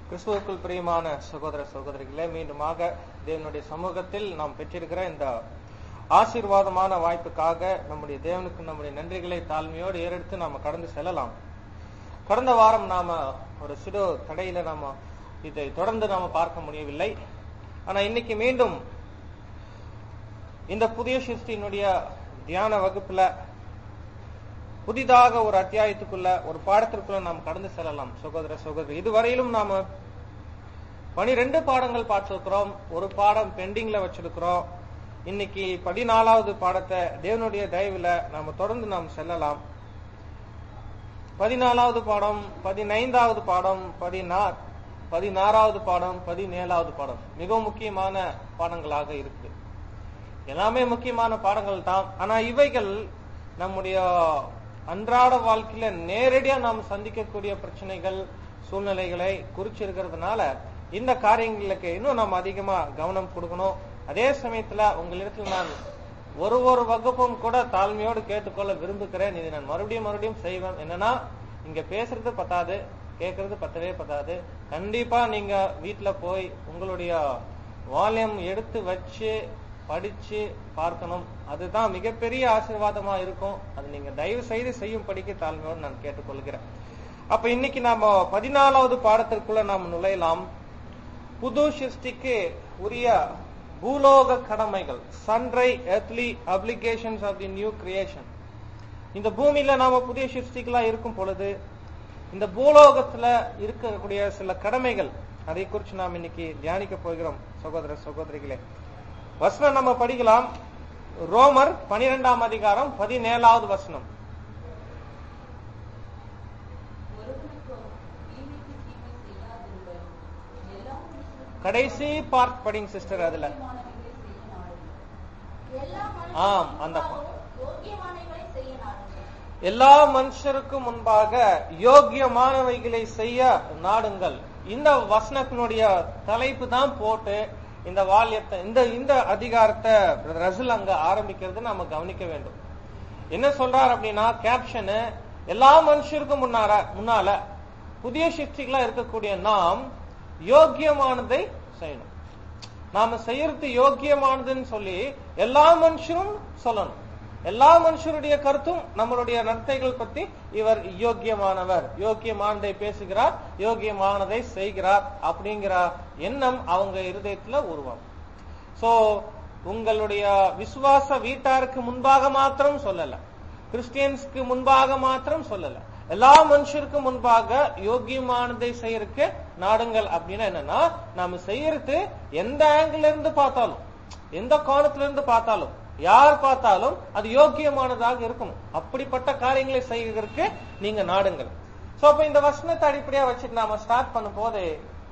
கிறிஸ்துவுக்குள் பிரியமான சகோதர சகோதரிகளே மீண்டுமாக தேவனுடைய சமூகத்தில் நாம் பெற்றிருக்கிற இந்த ஆசீர்வாதமான வாய்ப்புக்காக நம்முடைய தேவனுக்கு நம்முடைய நன்றிகளை தாழ்மையோடு ஏறெடுத்து நாம கடந்து செல்லலாம் கடந்த வாரம் நாம ஒரு சிறு தடையில நாம இதை தொடர்ந்து நாம பார்க்க முடியவில்லை ஆனா இன்னைக்கு மீண்டும் இந்த புதிய சிருஷ்டியினுடைய தியான வகுப்புல புதிதாக ஒரு அத்தியாயத்துக்குள்ள ஒரு பாடத்திற்குள்ள நாம் கடந்து செல்லலாம் சகோதர சகோதரி இதுவரையிலும் நாம பனிரெண்டு பாடங்கள் பார்த்திருக்கிறோம் ஒரு பாடம் பெண்டிங்ல வச்சிருக்கிறோம் இன்னைக்கு பதினாலாவது பாடத்தை தேவனுடைய தயவுல நாம தொடர்ந்து நாம் செல்லலாம் பதினாலாவது பாடம் பதினைந்தாவது பாடம் பதினா பதினாறாவது பாடம் பதினேழாவது பாடம் மிகவும் முக்கியமான பாடங்களாக இருக்கு எல்லாமே முக்கியமான பாடங்கள் தான் ஆனா இவைகள் நம்முடைய அன்றாட வாழ்க்கையில நேரடியா நாம் சந்திக்கக்கூடிய பிரச்சனைகள் சூழ்நிலைகளை குறிச்சிருக்கிறதுனால இந்த காரியங்களுக்கு இன்னும் நாம் அதிகமா கவனம் கொடுக்கணும் அதே சமயத்துல உங்களிடத்தில் நான் ஒரு ஒரு வகுப்பும் கூட தாழ்மையோடு கேட்டுக்கொள்ள விரும்புகிறேன் இதை நான் மறுபடியும் மறுபடியும் செய்வேன் என்னன்னா இங்க பேசுறது பத்தாது கேட்கறது பத்தவே பத்தாது கண்டிப்பா நீங்க வீட்டுல போய் உங்களுடைய வால்யூம் எடுத்து வச்சு படிச்சு பார்க்கணும் அதுதான் மிகப்பெரிய ஆசீர்வாதமா இருக்கும் அது நீங்க தயவு செய்து செய்யும் படிக்க தாழ்மையோடு நான் கேட்டுக்கொள்கிறேன் அப்ப இன்னைக்கு நாம பதினாலாவது பாடத்திற்குள்ள நாம் நுழையலாம் புது சிருஷ்டிக்கு உரிய பூலோக கடமைகள் sundry earthly applications of the new creation இந்த பூமியில நாம புதிய சிருஷ்டிகளா இருக்கும் பொழுது இந்த பூலோகத்துல இருக்கக்கூடிய சில கடமைகள் அதை குறித்து நாம் இன்னைக்கு தியானிக்க போகிறோம் சகோதர சகோதரிகளே வசனம் நம்ம படிக்கலாம் ரோமர் பனிரெண்டாம் அதிகாரம் பதினேழாவது வசனம் கடைசி பார்ட் படிங்க சிஸ்டர் அதுல ஆம் அந்த எல்லா மனுஷருக்கும் முன்பாக யோக்கியமானவைகளை செய்ய நாடுங்கள் இந்த வசனத்தினுடைய தலைப்பு தான் போட்டு இந்த வால்யத்தை இந்த இந்த அதிகாரத்தை ரசல் அங்க ஆரம்பிக்கிறது நம்ம கவனிக்க வேண்டும் என்ன சொல்றார் அப்படின்னா கேப்ஷனு எல்லா மனுஷருக்கும் முன்னார முன்னால புதிய சிருஷ்டிகளா இருக்கக்கூடிய நாம் யோக்கியமானதை செய்யணும் நாம செய்யறது யோக்கியமானதுன்னு சொல்லி எல்லா மனுஷரும் சொல்லணும் எல்லா மனுஷருடைய கருத்தும் நம்மளுடைய நடத்தைகள் பத்தி இவர் யோக்கியமானவர் யோக்கியமானதை பேசுகிறார் யோக்கியமானதை செய்கிறார் அப்படிங்கிற எண்ணம் அவங்க இருதயத்துல உருவாகும் சோ உங்களுடைய விசுவாச வீட்டாருக்கு முன்பாக மாத்திரம் சொல்லல கிறிஸ்டியன்ஸ்க்கு முன்பாக மாத்திரம் சொல்லல எல்லா மனுஷருக்கும் முன்பாக யோக்கியமானதை செய்யறதுக்கு நாடுங்கள் அப்படின்னா என்னன்னா நாம செய்யறது எந்த ஆங்கிள் இருந்து பார்த்தாலும் எந்த கோணத்துல இருந்து பார்த்தாலும் யார் பார்த்தாலும் அது யோக்கியமானதாக இருக்கணும் அப்படிப்பட்ட காரியங்களை செய்வதற்கு நீங்க நாடுங்கள் சோ அப்ப இந்த வசனத்தை அடிப்படையா வச்சுட்டு நாம ஸ்டார்ட் பண்ணும் போது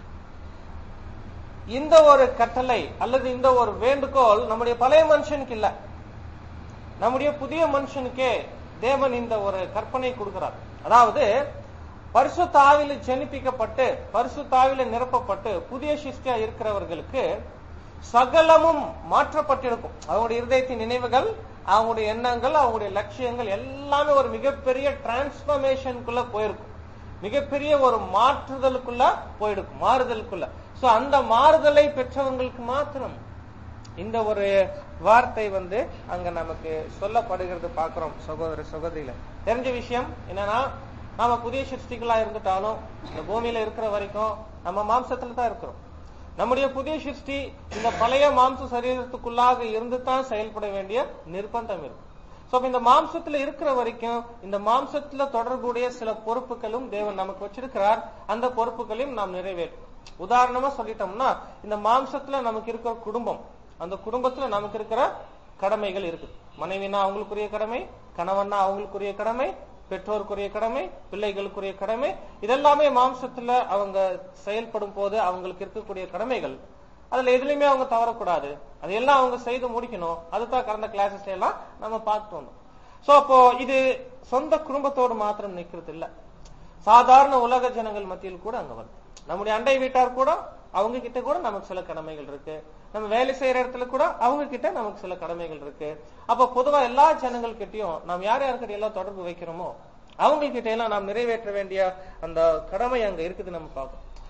இந்த ஒரு கட்டளை அல்லது இந்த ஒரு வேண்டுகோள் நம்முடைய பழைய மனுஷனுக்கு இல்ல நம்முடைய புதிய மனுஷனுக்கே தேவன் இந்த ஒரு கற்பனை கொடுக்கிறார் அதாவது பரிசு தாவில ஜனிப்பிக்கப்பட்டு பரிசு தாவில நிரப்பப்பட்டு புதிய சிஷ்டியா இருக்கிறவர்களுக்கு சகலமும் மாற்றப்பட்டிருக்கும் அவங்களுடைய இருதயத்தின் நினைவுகள் அவங்களுடைய எண்ணங்கள் அவங்களுடைய லட்சியங்கள் எல்லாமே ஒரு மிகப்பெரிய டிரான்ஸ்பர்மேஷனுக்குள்ள போயிருக்கும் மிகப்பெரிய ஒரு மாற்றுதலுக்குள்ள போயிருக்கும் மாறுதலுக்குள்ள சோ அந்த மாறுதலை பெற்றவங்களுக்கு மாத்திரம் இந்த ஒரு வார்த்தை வந்து அங்க நமக்கு சொல்லப்படுகிறது பாக்குறோம் சகோதர சகோதரியில தெரிஞ்ச விஷயம் என்னன்னா நாம புதிய சிருஷ்டிகளா இருந்துட்டாலும் இந்த பூமியில இருக்கிற வரைக்கும் நம்ம மாம்சத்துல தான் இருக்கிறோம் நம்முடைய புதிய சிருஷ்டி இந்த பழைய மாம்ச சரீரத்துக்குள்ளாக இருந்து தான் செயல்பட வேண்டிய நிர்பந்தம் இருக்கு சோ இந்த மாம்சத்துல இருக்கிற வரைக்கும் இந்த மாம்சத்துல தொடர்புடைய சில பொறுப்புகளும் தேவன் நமக்கு வச்சிருக்கிறார் அந்த பொறுப்புகளையும் நாம் நிறைவேற்றும் உதாரணமா சொல்லிட்டோம்னா இந்த மாம்சத்துல நமக்கு இருக்கிற குடும்பம் அந்த குடும்பத்துல நமக்கு இருக்கிற கடமைகள் இருக்கு மனைவினா அவங்களுக்குரிய கடமை கணவன்னா அவங்களுக்குரிய கடமை பெற்றோருக்குரிய கடமை பிள்ளைகளுக்குரிய கடமை இதெல்லாமே மாம்சத்துல அவங்க செயல்படும் போது அவங்களுக்கு இருக்கக்கூடிய கடமைகள் அதுல எதுலயுமே அவங்க தவறக்கூடாது அதையெல்லாம் அவங்க செய்து முடிக்கணும் அதுதான் கடந்த கிளாஸஸ் எல்லாம் நம்ம பார்த்து வந்தோம் சோ அப்போ இது சொந்த குடும்பத்தோடு மாத்திரம் நிக்கிறது இல்ல சாதாரண உலக ஜனங்கள் மத்தியில் கூட அங்க வருது நம்முடைய அண்டை வீட்டார் கூட அவங்க கிட்ட கூட நமக்கு சில கடமைகள் இருக்கு நம்ம வேலை செய்யற இடத்துல கூட அவங்க கிட்ட நமக்கு சில கடமைகள் இருக்கு அப்ப பொதுவா எல்லா ஜனங்கள் கிட்டயும் நாம் யார் யாருக்கிட்ட எல்லாம் தொடர்பு வைக்கிறோமோ அவங்க கிட்ட எல்லாம் நாம் நிறைவேற்ற வேண்டிய அந்த கடமை அங்க இருக்குது நம்ம பார்க்கணும்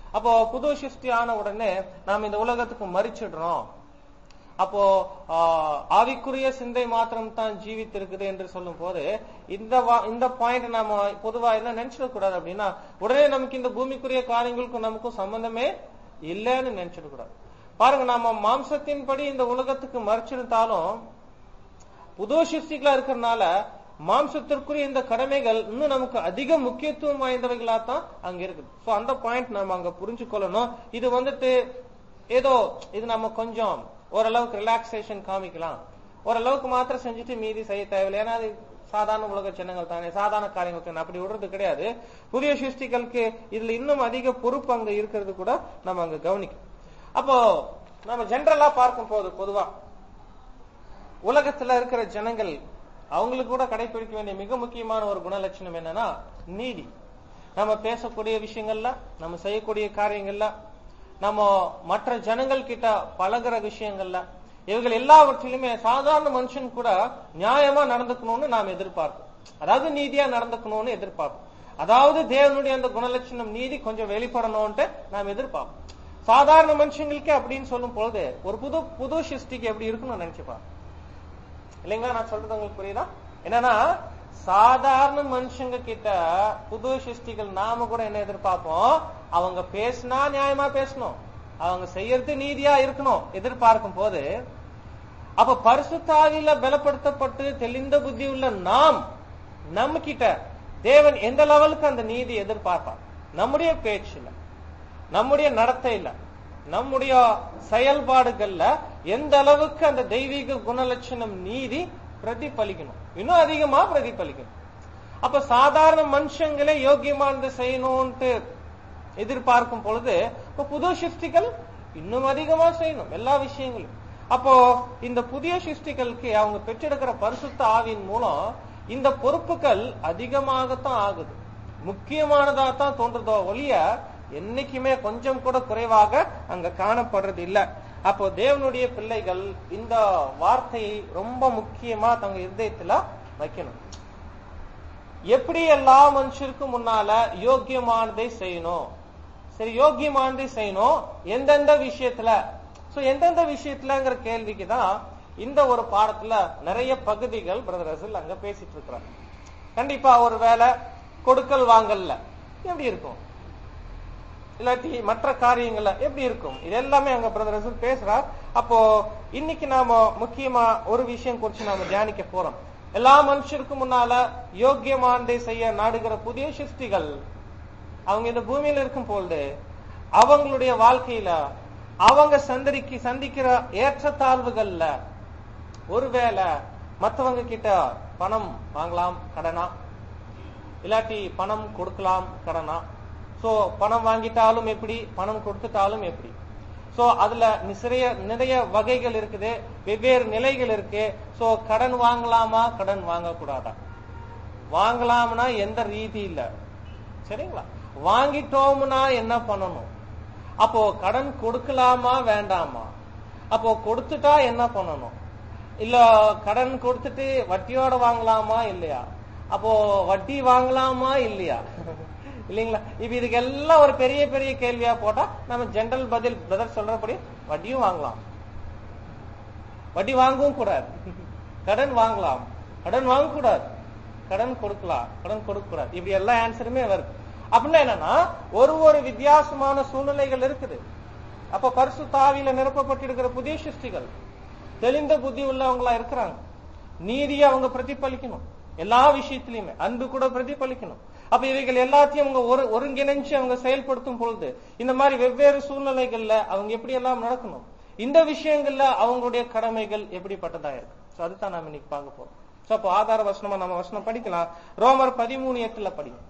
அப்போ புது சிருஷ்டி ஆன உடனே நாம் இந்த உலகத்துக்கு மறிச்சிடுறோம் அப்போ ஆஹ், ஆவிக்குரிய சிந்தை மாத்திரம் தான் ஜீவித்திருக்குது என்று சொல்லும் போது இந்த வா- இந்த பாயிண்ட் நாம பொதுவா என்ன நினைச்சிடக் கூடாது அப்படின்னா உடனே நமக்கு இந்த பூமிக்குரிய காரியங்களுக்கும் நமக்கும் சம்பந்தமே இல்லைன்னு நினைச்சிடக் கூடாது பாருங்க நாம மாம்சத்தின்படி இந்த உலகத்துக்கு மறைச்சிருந்தாலும் புது சிருஷ்டிகளா இருக்கிறதுனால மாம்சத்திற்குரிய இந்த கடமைகள் இன்னும் நமக்கு அதிக முக்கியத்துவம் வாய்ந்தவைகளா தான் அங்க இருக்குது சோ அந்த பாயிண்ட் நாம அங்க புரிஞ்சு கொள்ளணும் இது வந்துட்டு ஏதோ இது நம்ம கொஞ்சம் ஓரளவுக்கு ரிலாக்ஸேஷன் காமிக்கலாம் ஓரளவுக்கு மாத்திரம் செஞ்சுட்டு மீதி செய்ய தேவையில்லை ஏன்னா அது சாதாரண உலக சின்னங்கள் தானே சாதாரண காரியங்கள் தானே அப்படி விடுறது கிடையாது புதிய சிருஷ்டிகளுக்கு இதுல இன்னும் அதிக பொறுப்பு அங்க இருக்கிறது கூட நம்ம அங்க கவனிக்கும் அப்போ நம்ம ஜென்ரலா பார்க்கும் போது பொதுவா உலகத்துல இருக்கிற ஜனங்கள் அவங்களுக்கு கூட கடைபிடிக்க வேண்டிய மிக முக்கியமான ஒரு குணலட்சணம் என்னன்னா நீதி நம்ம பேசக்கூடிய விஷயங்கள்ல நம்ம செய்யக்கூடிய காரியங்கள்ல நம்ம மற்ற ஜனங்கள் கிட்ட பழகுற விஷயங்கள்ல இவர்கள் எல்லாவற்றிலுமே சாதாரண மனுஷன் கூட நியாயமா நடந்துக்கணும்னு நாம் எதிர்பார்ப்போம் அதாவது நீதியா நடந்துக்கணும்னு எதிர்பார்ப்போம் அதாவது தேவனுடைய அந்த குணலட்சணம் நீதி கொஞ்சம் வெளிப்படணும்ட்டு நாம் எதிர்பார்ப்போம் சாதாரண மனுஷங்களுக்கு அப்படின்னு சொல்லும் பொழுது ஒரு புது புது சிருஷ்டிக்கு எப்படி இருக்கும்னு நினைச்சுப்பா இல்லைங்களா நான் சொல்றது உங்களுக்கு புரியுதா என்னன்னா சாதாரண மனுஷங்க கிட்ட புது சிருஷ்டிகள் நாம கூட என்ன எதிர்பார்ப்போம் அவங்க பேசினா நியாயமா பேசணும் அவங்க செய்யறது நீதியா இருக்கணும் எதிர்பார்க்கும் போது அப்ப பரிசுத்தாவில பலப்படுத்தப்பட்டு தெளிந்த புத்தி உள்ள நாம் நம்ம கிட்ட தேவன் எந்த லெவலுக்கு அந்த நீதி எதிர்பார்ப்பார் நம்முடைய பேச்சுல நம்முடைய நடத்தையில நம்முடைய செயல்பாடுகள்ல எந்த அளவுக்கு அந்த தெய்வீக குணலட்சணம் நீதி பிரதிபலிக்கணும் இன்னும் அதிகமா பிரதிபலிக்கணும் அப்ப சாதாரண மனுஷங்களே யோக்கியமானது செய்யணும்ட்டு எதிர்பார்க்கும் பொழுது இப்ப புது சிருஷ்டிகள் இன்னும் அதிகமா செய்யணும் எல்லா விஷயங்களும் அப்போ இந்த புதிய சிருஷ்டிகளுக்கு அவங்க பெற்றெடுக்கிற பரிசுத்த ஆவியின் மூலம் இந்த பொறுப்புகள் அதிகமாகத்தான் ஆகுது முக்கியமானதா தான் தோன்றதோ ஒழிய என்னைக்குமே கொஞ்சம் கூட குறைவாக அங்க காணப்படுறது இல்ல அப்போ தேவனுடைய பிள்ளைகள் இந்த வார்த்தையை ரொம்ப முக்கியமா தங்க இருதயத்துல வைக்கணும் எப்படி எல்லா மனுஷருக்கும் முன்னால யோக்கியமானதை செய்யணும் சரி யோக்கியமானதை செய்யணும் எந்தெந்த விஷயத்துல சோ எந்தெந்த விஷயத்துலங்கிற கேள்விக்கு தான் இந்த ஒரு பாடத்துல நிறைய பகுதிகள் பிரதர் ரசல் அங்க பேசிட்டு இருக்கிறார் கண்டிப்பா ஒரு வேலை கொடுக்கல் வாங்கல்ல எப்படி இருக்கும் இல்லாட்டி மற்ற காரியங்கள்ல எப்படி இருக்கும் இது எல்லாமே அங்க பிரதர் ரசூல் பேசுறார் அப்போ இன்னைக்கு நாம முக்கியமா ஒரு விஷயம் குறிச்சு நாம தியானிக்க போறோம் எல்லா மனுஷருக்கும் முன்னால யோக்கியமானதை செய்ய நாடுகிற புதிய சிருஷ்டிகள் அவங்க இந்த பூமியில இருக்கும் பொழுது அவங்களுடைய வாழ்க்கையில அவங்க சந்தரிக்கு சந்திக்கிற ஏற்றத்தாழ்வுகள்ல ஒருவேளை மத்தவங்க கிட்ட பணம் வாங்கலாம் கடனா இல்லாட்டி பணம் கொடுக்கலாம் கடனா சோ பணம் வாங்கிட்டாலும் எப்படி பணம் கொடுத்துட்டாலும் எப்படி சோ அதுல நிறைய நிறைய வகைகள் இருக்குது வெவ்வேறு நிலைகள் இருக்கு சோ கடன் வாங்கலாமா கடன் வாங்க கூடாதா வாங்கலாம்னா எந்த ரீதி இல்ல சரிங்களா வாங்கிட்டோம்னா என்ன பண்ணணும் அப்போ கடன் கொடுக்கலாமா வேண்டாமா அப்போ கொடுத்துட்டா என்ன பண்ணணும் இல்ல கடன் கொடுத்துட்டு வட்டியோட வாங்கலாமா இல்லையா அப்போ வட்டி வாங்கலாமா இல்லையா இல்லைங்களா இப்ப இதுக்கு எல்லாம் ஒரு பெரிய பெரிய கேள்வியா போட்டா நம்ம ஜெனரல் பதில் பிரதர் சொல்றபடி வட்டியும் வாங்கலாம் வட்டி வாங்கவும் கூடாது கடன் வாங்கலாம் கடன் வாங்க கூடாது கடன் கொடுக்கலாம் கடன் கொடுக்க கூடாது இப்படி எல்லா ஆன்சருமே வருது அப்படின்னா என்னன்னா ஒரு ஒரு வித்தியாசமான சூழ்நிலைகள் இருக்குது அப்ப பரிசு தாவியில நிரப்பப்பட்டிருக்கிற புதிய சிருஷ்டிகள் தெளிந்த புத்தி உள்ளவங்களா இருக்கிறாங்க நீதியை அவங்க பிரதிபலிக்கணும் எல்லா விஷயத்திலயுமே அன்பு கூட பிரதிபலிக்கணும் அப்ப இவைகள் எல்லாத்தையும் அவங்க ஒரு ஒருங்கிணைஞ்சு அவங்க செயல்படுத்தும் பொழுது இந்த மாதிரி வெவ்வேறு சூழ்நிலைகள்ல அவங்க எப்படி எல்லாம் நடக்கணும் இந்த விஷயங்கள்ல அவங்களுடைய கடமைகள் எப்படிப்பட்டதா இருக்கு சோ அதுதான் நாம இன்னைக்கு பார்க்க போறோம் சோ அப்போ ஆதார வசனமா நம்ம வசனம் படிக்கலாம் ரோமர் பதிமூணு எட்டுல படிங்க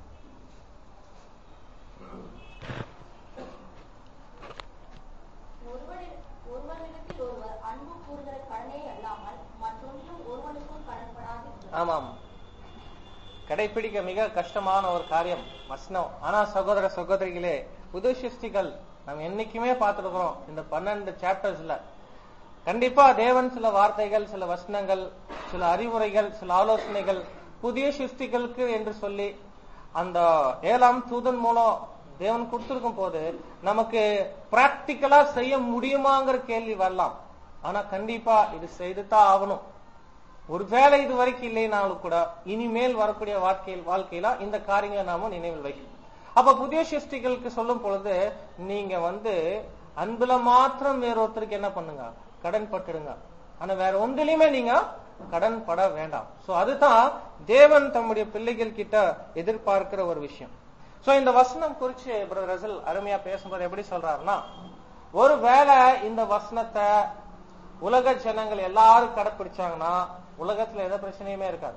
ஒருவரி- ஒருவரிடத்தில் ஒருவர் அன்பு கூறுகிற கடனே அல்லாமல் மற்றொன்றும் ஒருவனுக்கும் கடன்படாது ஆமாம் கடைபிடிக்க மிக கஷ்டமான ஒரு காரியம் வசனம் ஆனா சகோதர சகோதரிகளே புது சிருஷ்டிகள் நம்ம என்னைக்குமே பார்த்திருக்கிறோம் இந்த பன்னெண்டு சாப்டர்ஸ்ல கண்டிப்பா தேவன் சில வார்த்தைகள் சில வசனங்கள் சில அறிவுரைகள் சில ஆலோசனைகள் புதிய சிருஷ்டிகளுக்கு என்று சொல்லி அந்த ஏழாம் தூதன் மூலம் தேவன் கொடுத்திருக்கும் போது நமக்கு பிராக்டிக்கலா செய்ய முடியுமாங்கிற கேள்வி வரலாம் ஆனா கண்டிப்பா இது செய்துதான் ஆகணும் ஒருவேளை இது வரைக்கும் இல்லைனாலும் கூட இனிமேல் வரக்கூடிய வாழ்க்கையில் வாழ்க்கையில இந்த காரியங்களை நாம நினைவில் வைக்கணும் அப்ப புதிய சிருஷ்டிகளுக்கு சொல்லும் பொழுது நீங்க வந்து அன்புல மாத்திரம் வேற ஒருத்தருக்கு என்ன பண்ணுங்க கடன் பட்டுடுங்க ஆனா வேற ஒன்றிலையுமே நீங்க கடன் பட வேண்டாம் சோ அதுதான் தேவன் தம்முடைய பிள்ளைகள் கிட்ட எதிர்பார்க்கிற ஒரு விஷயம் சோ இந்த வசனம் குறிச்சு பிரதர் ரசல் அருமையா பேசும்போது எப்படி சொல்றாருன்னா ஒருவேளை இந்த வசனத்தை உலக ஜனங்கள் எல்லாரும் கடைப்பிடிச்சாங்கன்னா உலகத்துல எந்த பிரச்சனையுமே இருக்காது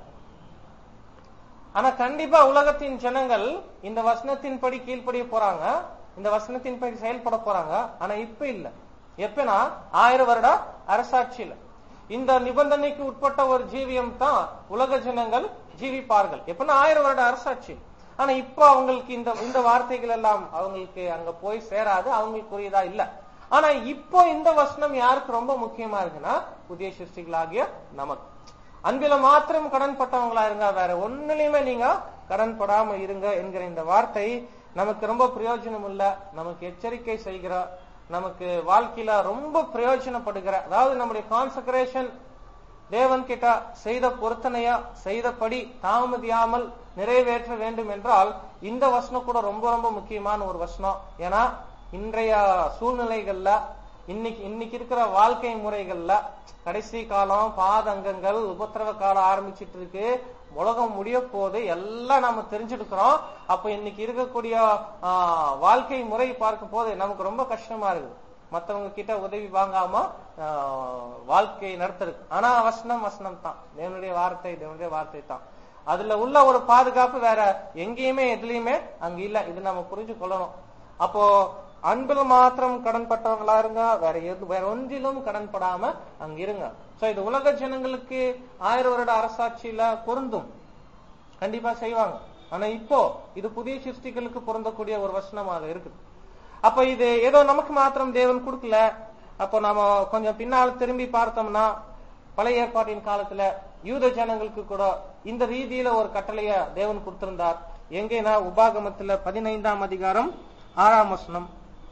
ஆனா கண்டிப்பா உலகத்தின் ஜனங்கள் இந்த வசனத்தின்படி கீழ்ப்படிய போறாங்க இந்த வசனத்தின்படி செயல்பட போறாங்க ஆனா இப்ப இல்ல எப்பனா ஆயிரம் வருட அரசாட்சியில இந்த நிபந்தனைக்கு உட்பட்ட ஒரு ஜீவியம் தான் உலக ஜனங்கள் ஜீவிப்பார்கள் எப்பனா ஆயிரம் வருட அரசாட்சி ஆனா இப்போ அவங்களுக்கு இந்த இந்த வார்த்தைகள் எல்லாம் அவங்களுக்கு அங்க போய் சேராது அவங்களுக்குரியதா இல்ல ஆனா இப்போ இந்த வசனம் யாருக்கு ரொம்ப முக்கியமா இருக்குன்னா புதிய சிருஷ்டிகளாகிய நமக்கு அன்பில மாத்திரம் கடன் பட்டவங்களா இருங்க வேற ஒண்ணுலயுமே நீங்க கடன் படாம இருங்க என்கிற இந்த வார்த்தை நமக்கு ரொம்ப பிரயோஜனம் இல்ல நமக்கு எச்சரிக்கை செய்கிற நமக்கு வாழ்க்கையில ரொம்ப பிரயோஜனப்படுகிற அதாவது நம்முடைய கான்சக்ரேஷன் தேவன் கிட்ட செய்த பொருத்தனையா செய்தபடி தாமதியாமல் நிறைவேற்ற வேண்டும் என்றால் இந்த வசனம் கூட ரொம்ப ரொம்ப முக்கியமான ஒரு வசனம் ஏன்னா இன்றைய சூழ்நிலைகள்ல இன்னைக்கு இன்னைக்கு இருக்கிற வாழ்க்கை முறைகள்ல கடைசி காலம் பாதங்கங்கள் உபத்திரவ காலம் ஆரம்பிச்சிட்டு இருக்கு உலகம் முடிய போது எல்லாம் நம்ம தெரிஞ்சிருக்கிறோம் அப்ப இன்னைக்கு இருக்கக்கூடிய ஆஹ், வாழ்க்கை முறை பார்க்கும் போது நமக்கு ரொம்ப கஷ்டமா இருக்குது மத்தவங்க கிட்ட உதவி வாங்காம ஆஹ், வாழ்க்கை நடத்துறது ஆனா வசனம் வசனம் தான் தேவனுடைய வார்த்தை தேவனுடைய வார்த்தை தான் அதுல உள்ள ஒரு பாதுகாப்பு வேற எங்கேயுமே எதுலயுமே அங்க இல்ல இது நம்ம புரிஞ்சு கொள்ளணும் அப்போ அன்புல மாத்திரம் கடன் பட்டவங்களா இருங்க வேற எது வேற ஒன்றிலும் கடன் படாம அங்க இருங்க சோ இது உலக ஜனங்களுக்கு ஆயிரம் வருட அரசாட்சியில பொருந்தும் கண்டிப்பா செய்வாங்க ஆனா இப்போ இது புதிய சிருஷ்டிகளுக்கு பொருந்தக்கூடிய ஒரு வசனமாக இருக்குது அப்ப இது ஏதோ நமக்கு மாத்திரம் தேவன் கொடுக்கல அப்போ நாம கொஞ்சம் பின்னால் திரும்பி பார்த்தோம்னா பழைய ஏற்பாட்டின் காலத்துல யூத ஜனங்களுக்கு கூட இந்த ரீதியில ஒரு கட்டளைய தேவன் கொடுத்திருந்தார் எங்கேனா உபாகமத்துல பதினைந்தாம் அதிகாரம் ஆறாம் வசனம்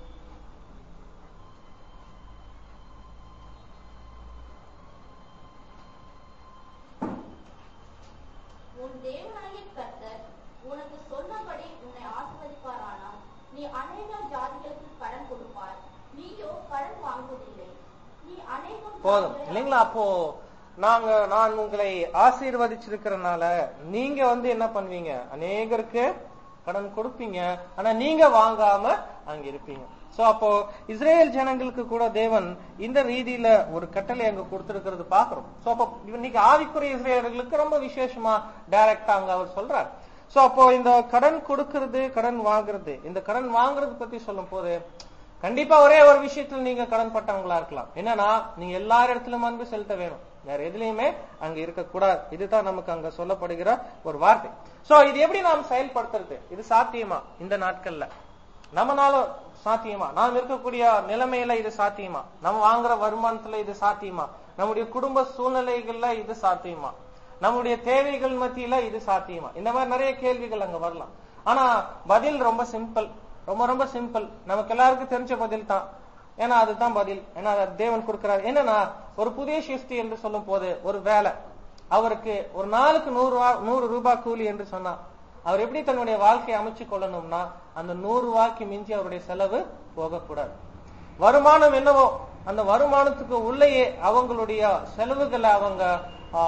உன் தேவனாகிய கர்த்தர் உனக்கு சொன்னபடி உன்னை ஆசீர்வதிப்பாரானால் நீ அநேக ஜாதிகளுக்கு கடன் கொடுப்பாய் நீயோ கடன் வாங்குவதில்லை நீ அநேகம் போதும் ஜாதிகளை- இல்லைங்களா அப்போ நாங்க நான் உங்களை ஆசீர்வதிச்சிருக்கிறனால நீங்க வந்து என்ன பண்ணுவீங்க அநேகருக்கு கடன் கொடுப்பீங்க ஆனா நீங்க வாங்காம அங்க இருப்பீங்க சோ அப்போ இஸ்ரேல் ஜனங்களுக்கு கூட தேவன் இந்த ரீதியில ஒரு கட்டளை அங்க கொடுத்திருக்கிறது பாக்குறோம் சோ அப்போ இன்னைக்கு ஆவிக்குரிய இஸ்ரேலர்களுக்கு ரொம்ப விசேஷமா டைரக்டா அங்க அவர் சொல்றார் சோ அப்போ இந்த கடன் கொடுக்கிறது கடன் வாங்குறது இந்த கடன் வாங்குறது பத்தி சொல்லும் போது கண்டிப்பா ஒரே ஒரு விஷயத்துல நீங்க கடன் பட்டவங்களா இருக்கலாம் என்னன்னா நீங்க எல்லா இடத்திலும் அன்பு செலுத்த வேணும் வேற எதுலயுமே அங்க இருக்கக்கூடாது இதுதான் நமக்கு அங்க சொல்லப்படுகிற ஒரு வார்த்தை சோ இது எப்படி நாம் செயல்படுத்துறது இது சாத்தியமா இந்த நாட்கள்ல நம்மனால சாத்தியமா நாம் இருக்கக்கூடிய நிலைமையில இது சாத்தியமா நம்ம வாங்குற வருமானத்துல இது சாத்தியமா நம்முடைய குடும்ப சூழ்நிலைகள்ல இது சாத்தியமா நம்முடைய தேவைகள் மத்தியில இது சாத்தியமா இந்த மாதிரி நிறைய கேள்விகள் அங்க வரலாம் ஆனா பதில் ரொம்ப சிம்பிள் ரொம்ப ரொம்ப சிம்பிள் நமக்கு எல்லாருக்கும் தெரிஞ்ச பதில் தான் ஏன்னா அதுதான் பதில் ஏன்னா அதை தேவன் கொடுக்கிறார் என்னன்னா ஒரு புதிய சிருஷ்டி என்று சொல்லும் போது ஒரு வேலை அவருக்கு ஒரு நாளுக்கு நூறு ரூபா நூறு ரூபாய் கூலி என்று சொன்னா அவர் எப்படி தன்னுடைய வாழ்க்கையை அமைச்சு கொள்ளணும்னா அந்த நூறு ரூபாய்க்கு மிஞ்சி அவருடைய செலவு போகக்கூடாது வருமானம் என்னவோ அந்த வருமானத்துக்கு உள்ளேயே அவங்களுடைய செலவுகளை அவங்க ஆ,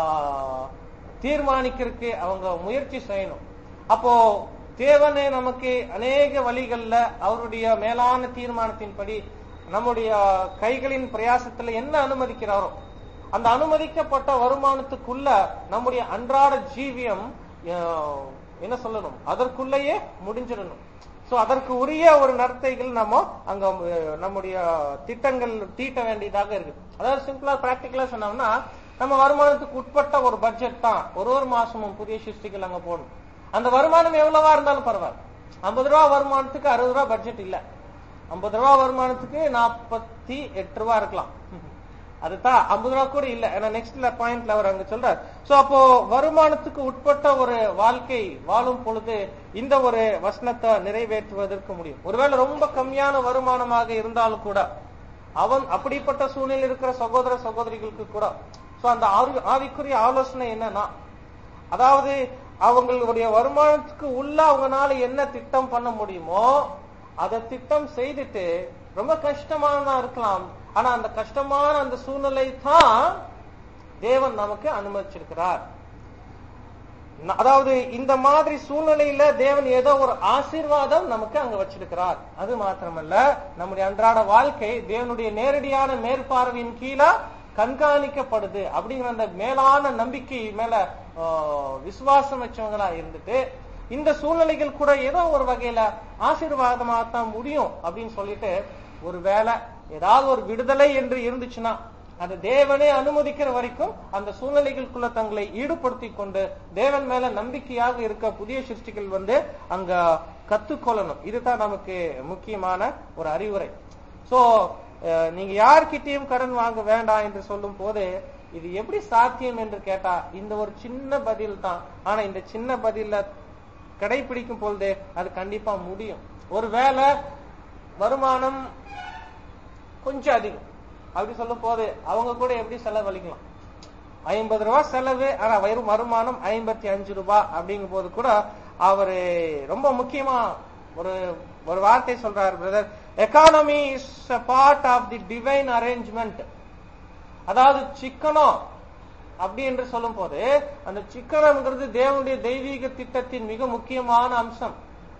தீர்மானிக்கிறதுக்கு அவங்க முயற்சி செய்யணும் அப்போ தேவனே நமக்கு அநேக வழிகள்ல அவருடைய மேலான தீர்மானத்தின்படி நம்முடைய கைகளின் பிரயாசத்துல என்ன அனுமதிக்கிறாரோ அந்த அனுமதிக்கப்பட்ட வருமானத்துக்குள்ள நம்முடைய அன்றாட ஜீவியம் அஹ், என்ன சொல்லணும் அதற்குள்ளேயே முடிஞ்சிடணும் சோ அதற்கு உரிய ஒரு நடத்தைகள் நம்ம அங்க அஹ், நம்முடைய திட்டங்கள் தீட்ட வேண்டியதாக இருக்கு அதாவது சிம்பிளா பிராக்டிக்கலா சொன்னோம்னா நம்ம வருமானத்துக்கு உட்பட்ட ஒரு பட்ஜெட் தான் ஒரு ஒரு மாசமும் புதிய சிருஷ்டிகள் அங்க போடணும் அந்த வருமானம் எவ்வளவா இருந்தாலும் பரவாயில்ல ஐம்பது ரூபா வருமானத்துக்கு அறுபது ரூபா பட்ஜெட் இல்ல ஐம்பது ரூபா வருமானத்துக்கு நாற்பத்தி எட்டு ரூபா இருக்கலாம் அதுதான் ஐம்பது ரூபா கூட இல்ல ஏன்னா நெக்ஸ்ட்ல பாயிண்ட்ல அவர் அங்க சொல்றார் சோ அப்போ வருமானத்துக்கு உட்பட்ட ஒரு வாழ்க்கை வாழும் பொழுது இந்த ஒரு வசனத்தை நிறைவேற்றுவதற்கு முடியும் ஒருவேளை ரொம்ப கம்மியான வருமானமாக இருந்தாலும் கூட அவன் அப்படிப்பட்ட சூழ்நிலை இருக்கிற சகோதர சகோதரிகளுக்கு கூட சோ அந்த ஆவி- ஆவிக்குரிய ஆலோசனை என்னன்னா அதாவது அவங்களுடைய வருமானத்துக்கு உள்ள அவங்கனால என்ன திட்டம் பண்ண முடியுமோ அதை திட்டம் செய்துட்டு ரொம்ப கஷ்டமானதா இருக்கலாம் ஆனா அந்த கஷ்டமான அந்த சூழ்நிலை தான் தேவன் நமக்கு அனுமதிச்சிருக்கிறார் ந- அதாவது இந்த மாதிரி சூழ்நிலையில தேவன் ஏதோ ஒரு ஆசீர்வாதம் நமக்கு அங்க வச்சிருக்கிறார் அது மாத்திரமல்ல நம்முடைய அன்றாட வாழ்க்கை தேவனுடைய நேரடியான மேற்பார்வையின் கீழே கண்காணிக்கப்படுது அப்படிங்கிற அந்த மேலான நம்பிக்கை மேல ஆ, விசுவாசம் வச்சவங்களா இருந்துட்டு இந்த சூழ்நிலைகள் கூட ஏதோ ஒரு வகையில ஆசீர்வாதமா தான் முடியும் அப்படின்னு சொல்லிட்டு ஒரு வேலை ஏதாவது ஒரு விடுதலை என்று இருந்துச்சுன்னா அந்த தேவனே அனுமதிக்கிற வரைக்கும் அந்த சூழ்நிலைகளுக்குள்ள தங்களை ஈடுபடுத்தி கொண்டு தேவன் மேல நம்பிக்கையாக இருக்க புதிய சிருஷ்டிகள் வந்து அங்க கத்துக்கொள்ளணும் இதுதான் நமக்கு முக்கியமான ஒரு அறிவுரை சோ நீங்க யார்கிட்டயும் கடன் வாங்க வேண்டாம் என்று சொல்லும் போது இது எப்படி சாத்தியம் என்று கேட்டா இந்த ஒரு சின்ன பதில் தான் ஆனா இந்த சின்ன பதில கடைபிடிக்கும் பொழுது அது கண்டிப்பா முடியும் ஒருவேளை வருமானம் கொஞ்சம் அதிகம் அப்படி சொல்லும் போது அவங்க கூட எப்படி செலவழிக்கலாம் ஐம்பது ரூபாய் செலவு ஆனா வெறும் வருமானம் ஐம்பத்தி அஞ்சு ரூபாய் அப்படிங்கும் போது கூட அவரு ரொம்ப முக்கியமா ஒரு ஒரு வார்த்தை சொல்றாரு brother economy is part of the divine arrangement அதாவது சிக்கனம் அப்படி என்று சொல்லும் போது அந்த சிக்கனம்ங்கிறது தேவனுடைய தெய்வீக திட்டத்தின் மிக முக்கியமான அம்சம்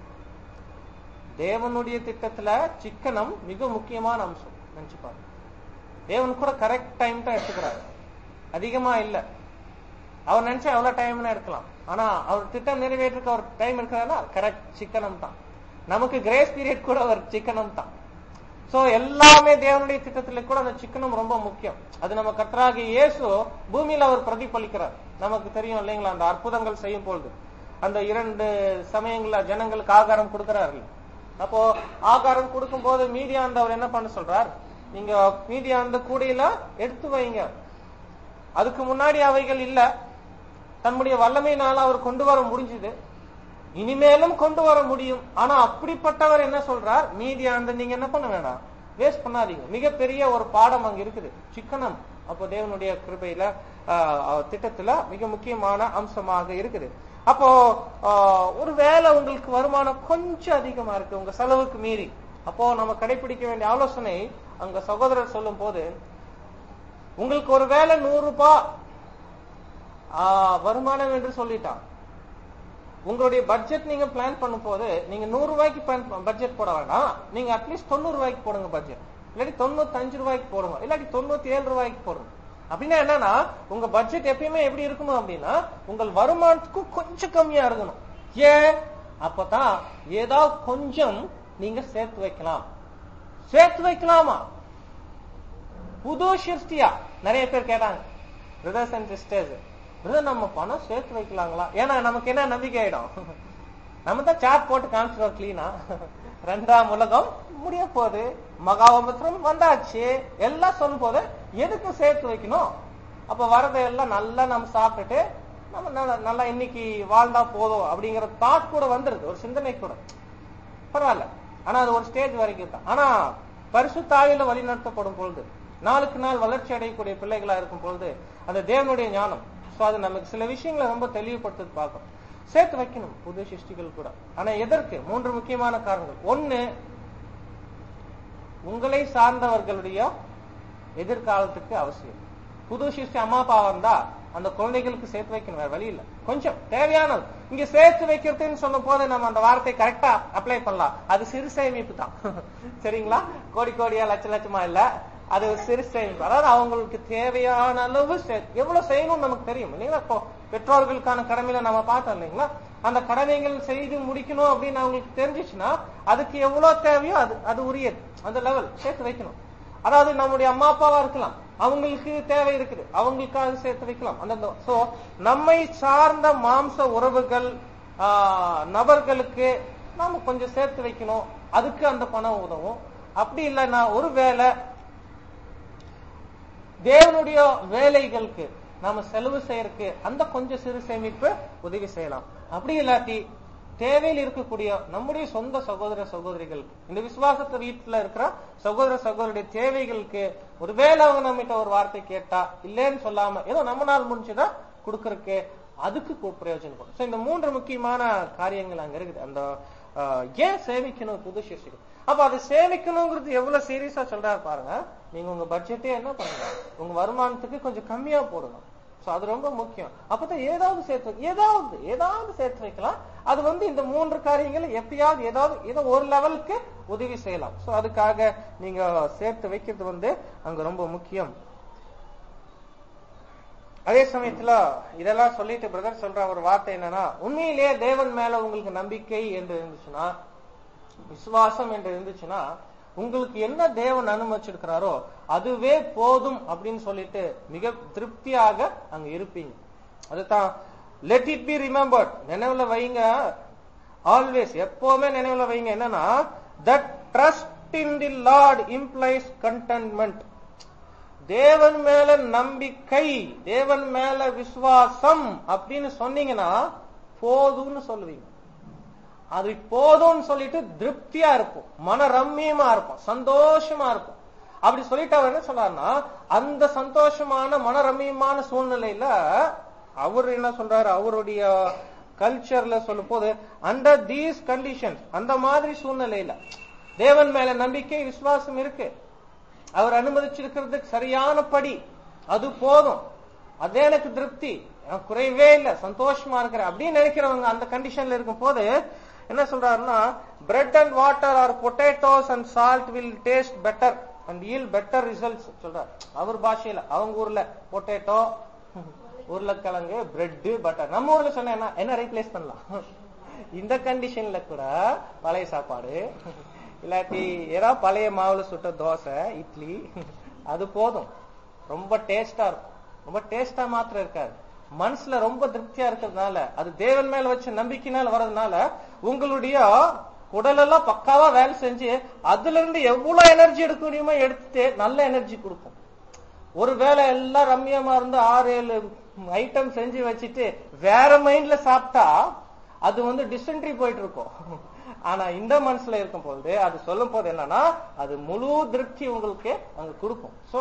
தேவனுடைய திட்டத்துல சிக்கனம் மிக முக்கியமான அம்சம் நினைச்சு பாருங்க தேவன் கூட கரெக்ட் டைம் தான் எடுத்துக்கிறார் அதிகமா இல்ல அவர் நினைச்சா எவ்வளவு டைம்னு எடுக்கலாம் ஆனா அவர் திட்டம் நிறைவேற்றுக்கு அவர் டைம் இருக்கிறாருன்னா கரெக்ட் சிக்கனம் தான் நமக்கு கிரேஸ் பீரியட் கூட ஒரு சிக்கனம் தான் சோ எல்லாமே தேவனுடைய திட்டத்துல கூட அந்த சிக்கனம் ரொம்ப முக்கியம் அது நம்ம கர்த்தராகிய இயேசு பூமியில அவர் பிரதிபலிக்கிறார் நமக்கு தெரியும் இல்லைங்களா அந்த அற்புதங்கள் செய்யும் பொழுது அந்த இரண்டு சமயங்கள ஜனங்களுக்கு ஆகாரம் கொடுக்கிறார்கள் அப்போ ஆகாரம் கொடுக்கும் போது மீதியாந்த அவர் என்ன பண்ண சொல்றார் நீங்க மீதியாந்த கூடையில எடுத்து வைங்க அதுக்கு முன்னாடி அவைகள் இல்ல தன்னுடைய வல்லமையினால அவர் கொண்டு வர முடிஞ்சது இனிமேலும் கொண்டு வர முடியும் ஆனா அப்படிப்பட்டவர் என்ன சொல்றார் மீதி ஆண்டு நீங்க என்ன பண்ண வேணாம் வேஸ்ட் பண்ணாதீங்க மிகப்பெரிய ஒரு பாடம் அங்க இருக்குது சிக்கனம் அப்போ தேவனுடைய கிருபையில ஆஹ், அவர் திட்டத்துல மிக முக்கியமான அம்சமாக இருக்குது அப்போ ஆஹ், ஒரு வேளை உங்களுக்கு வருமானம் கொஞ்சம் அதிகமா இருக்கு உங்க செலவுக்கு மீறி அப்போ நம்ம கடைபிடிக்க வேண்டிய ஆலோசனை அங்க சகோதரர் சொல்லும் போது உங்களுக்கு ஒரு வேளை நூறு ரூபாய் ஆஹ், வருமானம் என்று சொல்லிட்டான் உங்களுடைய பட்ஜெட் நீங்க பிளான் பண்ணும் போது நீங்க நூறு ரூபாய்க்கு பட்ஜெட் போட வேண்டாம் நீங்க அட்லீஸ்ட் தொண்ணூறு ரூபாய்க்கு போடுங்க பட்ஜெட் இல்லாட்டி தொண்ணூத்தி அஞ்சு ரூபாய்க்கு போடுங்க இல்லாட்டி தொண்ணூத்தி ஏழு ரூபாய்க்கு போடுங்க அப்படின்னா என்னன்னா உங்க பட்ஜெட் எப்பயுமே எப்படி இருக்கணும் அப்படின்னா உங்கள் வருமானத்துக்கும் கொஞ்சம் கம்மியா இருக்கணும் ஏன் அப்பதான் ஏதாவது கொஞ்சம் நீங்க சேர்த்து வைக்கலாம் சேர்த்து வைக்கலாமா புது சிருஷ்டியா நிறைய பேர் கேட்டாங்க பிரதர்ஸ் அண்ட் சிஸ்டர்ஸ் பிரதர் நம்ம பணம் சேர்த்து வைக்கலாங்களா ஏன்னா நமக்கு என்ன நம்பிக்கை ஆயிடும் நம்ம தான் சாட் போட்டு காமிச்சிருவோம் கிளீனா ரெண்டாம் உலகம் முடிய போகுது மகாவபத்திரம் வந்தாச்சு எல்லாம் சொல்லும் போது எதுக்கு சேர்த்து வைக்கணும் அப்ப வரதை எல்லாம் நல்லா நம்ம சாப்பிட்டுட்டு நம்ம நல்லா நல்லா இன்னைக்கு வாழ்ந்தா போதும் அப்படிங்கிற தாட் கூட வந்துருது ஒரு சிந்தனை கூட பரவாயில்ல ஆனா அது ஒரு ஸ்டேஜ் வரைக்கும் தான் ஆனா பரிசுத்தாவில வழி நடத்தப்படும் பொழுது நாளுக்கு நாள் வளர்ச்சி அடையக்கூடிய பிள்ளைகளா இருக்கும் பொழுது அந்த தேவனுடைய ஞானம் சோ அது நமக்கு சில விஷயங்களை ரொம்ப தெளிவுபடுத்து பார்க்கும் சேர்த்து வைக்கணும் புது சிருஷ்டிகள் கூட ஆனா எதற்கு மூன்று முக்கியமான காரணங்கள் ஒண்ணு உங்களை சார்ந்தவர்களுடைய எதிர்காலத்துக்கு அவசியம் புது சிருஷ்டி அம்மா அப்பா வந்தா அந்த குழந்தைகளுக்கு சேர்த்து வைக்கணும் வேற வழி இல்ல கொஞ்சம் தேவையானது இங்க சேர்த்து வைக்கிறதுன்னு சொல்லும் போது நம்ம அந்த வார்த்தை கரெக்டா அப்ளை பண்ணலாம் அது சிறு சேமிப்பு தான் சரிங்களா கோடி கோடியா லட்ச லட்சமா இல்ல அது ஒரு சிறு சேமிப்பு அதாவது அவங்களுக்கு தேவையான அளவு சே- எவ்வளவு செய்யணும்னு நமக்கு தெரியும் இல்லைங்களா இப்போ பெற்றோர்களுக்கான கடமையில நம்ம பார்த்தோம் இல்லைங்களா அந்த கடமைகள் செய்து முடிக்கணும் அப்படின்னு அவங்களுக்கு தெரிஞ்சிச்சுன்னா அதுக்கு எவ்வளவு தேவையோ அது அது உரியது அந்த லெவல் சேர்த்து வைக்கணும் அதாவது நம்முடைய அம்மா அப்பாவா இருக்கலாம் அவங்களுக்கு தேவை இருக்குது அவங்களுக்காக சேர்த்து வைக்கலாம் அந்த சோ நம்மை சார்ந்த மாம்ச உறவுகள் ஆஹ், நபர்களுக்கு நாம கொஞ்சம் சேர்த்து வைக்கணும் அதுக்கு அந்த பணம் உதவும் அப்படி இல்லைன்னா ஒருவேளை தேவனுடைய வேலைகளுக்கு நாம செலவு செய்யறதுக்கு அந்த கொஞ்சம் சிறு சேமிப்பு உதவி செய்யலாம் அப்படி இல்லாட்டி தேவையில் இருக்கக்கூடிய நம்முடைய சொந்த சகோதர சகோதரிகள் இந்த விசுவாசத்து வீட்டுல இருக்கிற சகோதர சகோதரிய தேவைகளுக்கு ஒருவேளை அவங்க நம்மகிட்ட ஒரு வார்த்தை கேட்டா இல்லைன்னு சொல்லாம ஏதோ நம்ம நாள் முடிஞ்சுதா கொடுக்கறதுக்கு அதுக்கு கு- பிரயோஜனப்படும் So, இந்த மூன்று முக்கியமான காரியங்கள் அங்க இருக்குது அந்த ஆஹ், ஏன் சேமிக்கணும் புது சிருஷ்டிகள் அப்ப அது சேமிக்கணுங்கிறது எவ்வளவு சீரியஸா சொல்றாரு பாருங்க நீங்க உங்க பட்ஜெட்டே என்ன பண்ணுங்க உங்க வருமானத்துக்கு கொஞ்சம் கம்மியா போடுங்க சோ அது ரொம்ப முக்கியம் அப்பதான் ஏதாவது சேர்த்து வை- ஏதாவது ஏதாவது சேர்த்து வைக்கலாம் அது வந்து இந்த மூன்று காரியங்கள் எப்பயாவது ஏதாவது ஏதோ ஒரு லெவலுக்கு உதவி செய்யலாம் சோ அதுக்காக நீங்க சேர்த்து வைக்கிறது வந்து அங்க ரொம்ப முக்கியம் அதே சமயத்துல இதெல்லாம் சொல்லிட்டு பிரதர் சொல்ற ஒரு வார்த்தை என்னன்னா உண்மையிலேயே தேவன் மேல உங்களுக்கு நம்பிக்கை என்று இருந்துச்சுன்னா விசுவாசம் என்று இருந்துச்சுன்னா உங்களுக்கு என்ன தேவன் அனுமதிச்சிருக்கிறாரோ அதுவே போதும் அப்படின்னு சொல்லிட்டு மிக திருப்தியாக அங்க இருப்பீங்க அதுதான் லெட் இட் பி ரிமெம்பர்ட் நினைவுல வைங்க ஆல்வேஸ் எப்பவுமே நினைவுல வைங்க என்னன்னா that trust in the lord implies contentment தேவன் மேல நம்பிக்கை தேவன் மேல விசுவாசம் அப்படின்னு சொன்னீங்கன்னா போதும்னு சொல்லுவீங்க அது போதும்னு சொல்லிட்டு திருப்தியா இருக்கும் மன ரம்மியமா இருக்கும் சந்தோஷமா இருக்கும் அப்படி சொல்லிட்டு அவர் என்ன சொல்றாருன்னா அந்த சந்தோஷமான மன ரம்மியமான சூழ்நிலையில அவர் என்ன சொல்றாரு அவருடைய கல்ச்சர்ல சொல்லும் போது அண்டர் தீஸ் கண்டிஷன்ஸ் அந்த மாதிரி சூழ்நிலையில தேவன் மேல நம்பிக்கை விசுவாசம் இருக்கு அவர் அனுமதிச்சிருக்கிறதுக்கு சரியான படி அது போதும் அதே எனக்கு திருப்தி எனக்கு குறைவே இல்ல சந்தோஷமா இருக்கிறேன் அப்படின்னு நினைக்கிறவங்க அந்த கண்டிஷன்ல இருக்கும் போது என்ன சொல்றாருன்னா bread and water or potatoes and salt will taste better and yield better results சொல்றார் அவர் பாஷையில அவங்க ஊர்ல பொட்டேட்டோ உருளைக்கிழங்கு பிரெட் பட்டர் நம்ம ஊர்ல சொன்னா என்ன என்ன ரீப்ளேஸ் பண்ணலாம் இந்த கண்டிஷன்ல கூட பழைய சாப்பாடு இல்லாட்டி ஏதாவது பழைய மாவுல சுட்ட தோசை இட்லி அது போதும் ரொம்ப டேஸ்டா இருக்கும் ரொம்ப டேஸ்டா மாத்திரம் இருக்காது மனசுல ரொம்ப திருப்தியா இருக்கிறதுனால அது தேவன் மேல வச்ச நம்பிக்கையினால வர்றதுனால உங்களுடைய உடலெல்லாம் பக்காவா வேலை செஞ்சு அதுல இருந்து எவ்வளவு எனர்ஜி எடுக்க முடியுமோ எடுத்துட்டு நல்ல எனர்ஜி கொடுக்கும் ஒரு வேளை எல்லாம் ரம்மியமா இருந்து ஆறு ஏழு ஐட்டம் செஞ்சு வச்சுட்டு வேற மைண்ட்ல சாப்பிட்டா அது வந்து டிசென்ட்ரி போயிட்டு இருக்கும் ஆனா இந்த மனசுல இருக்கும் பொழுது அது சொல்லும் போது என்னன்னா அது முழு திருப்தி உங்களுக்கு அங்க கொடுக்கும் சோ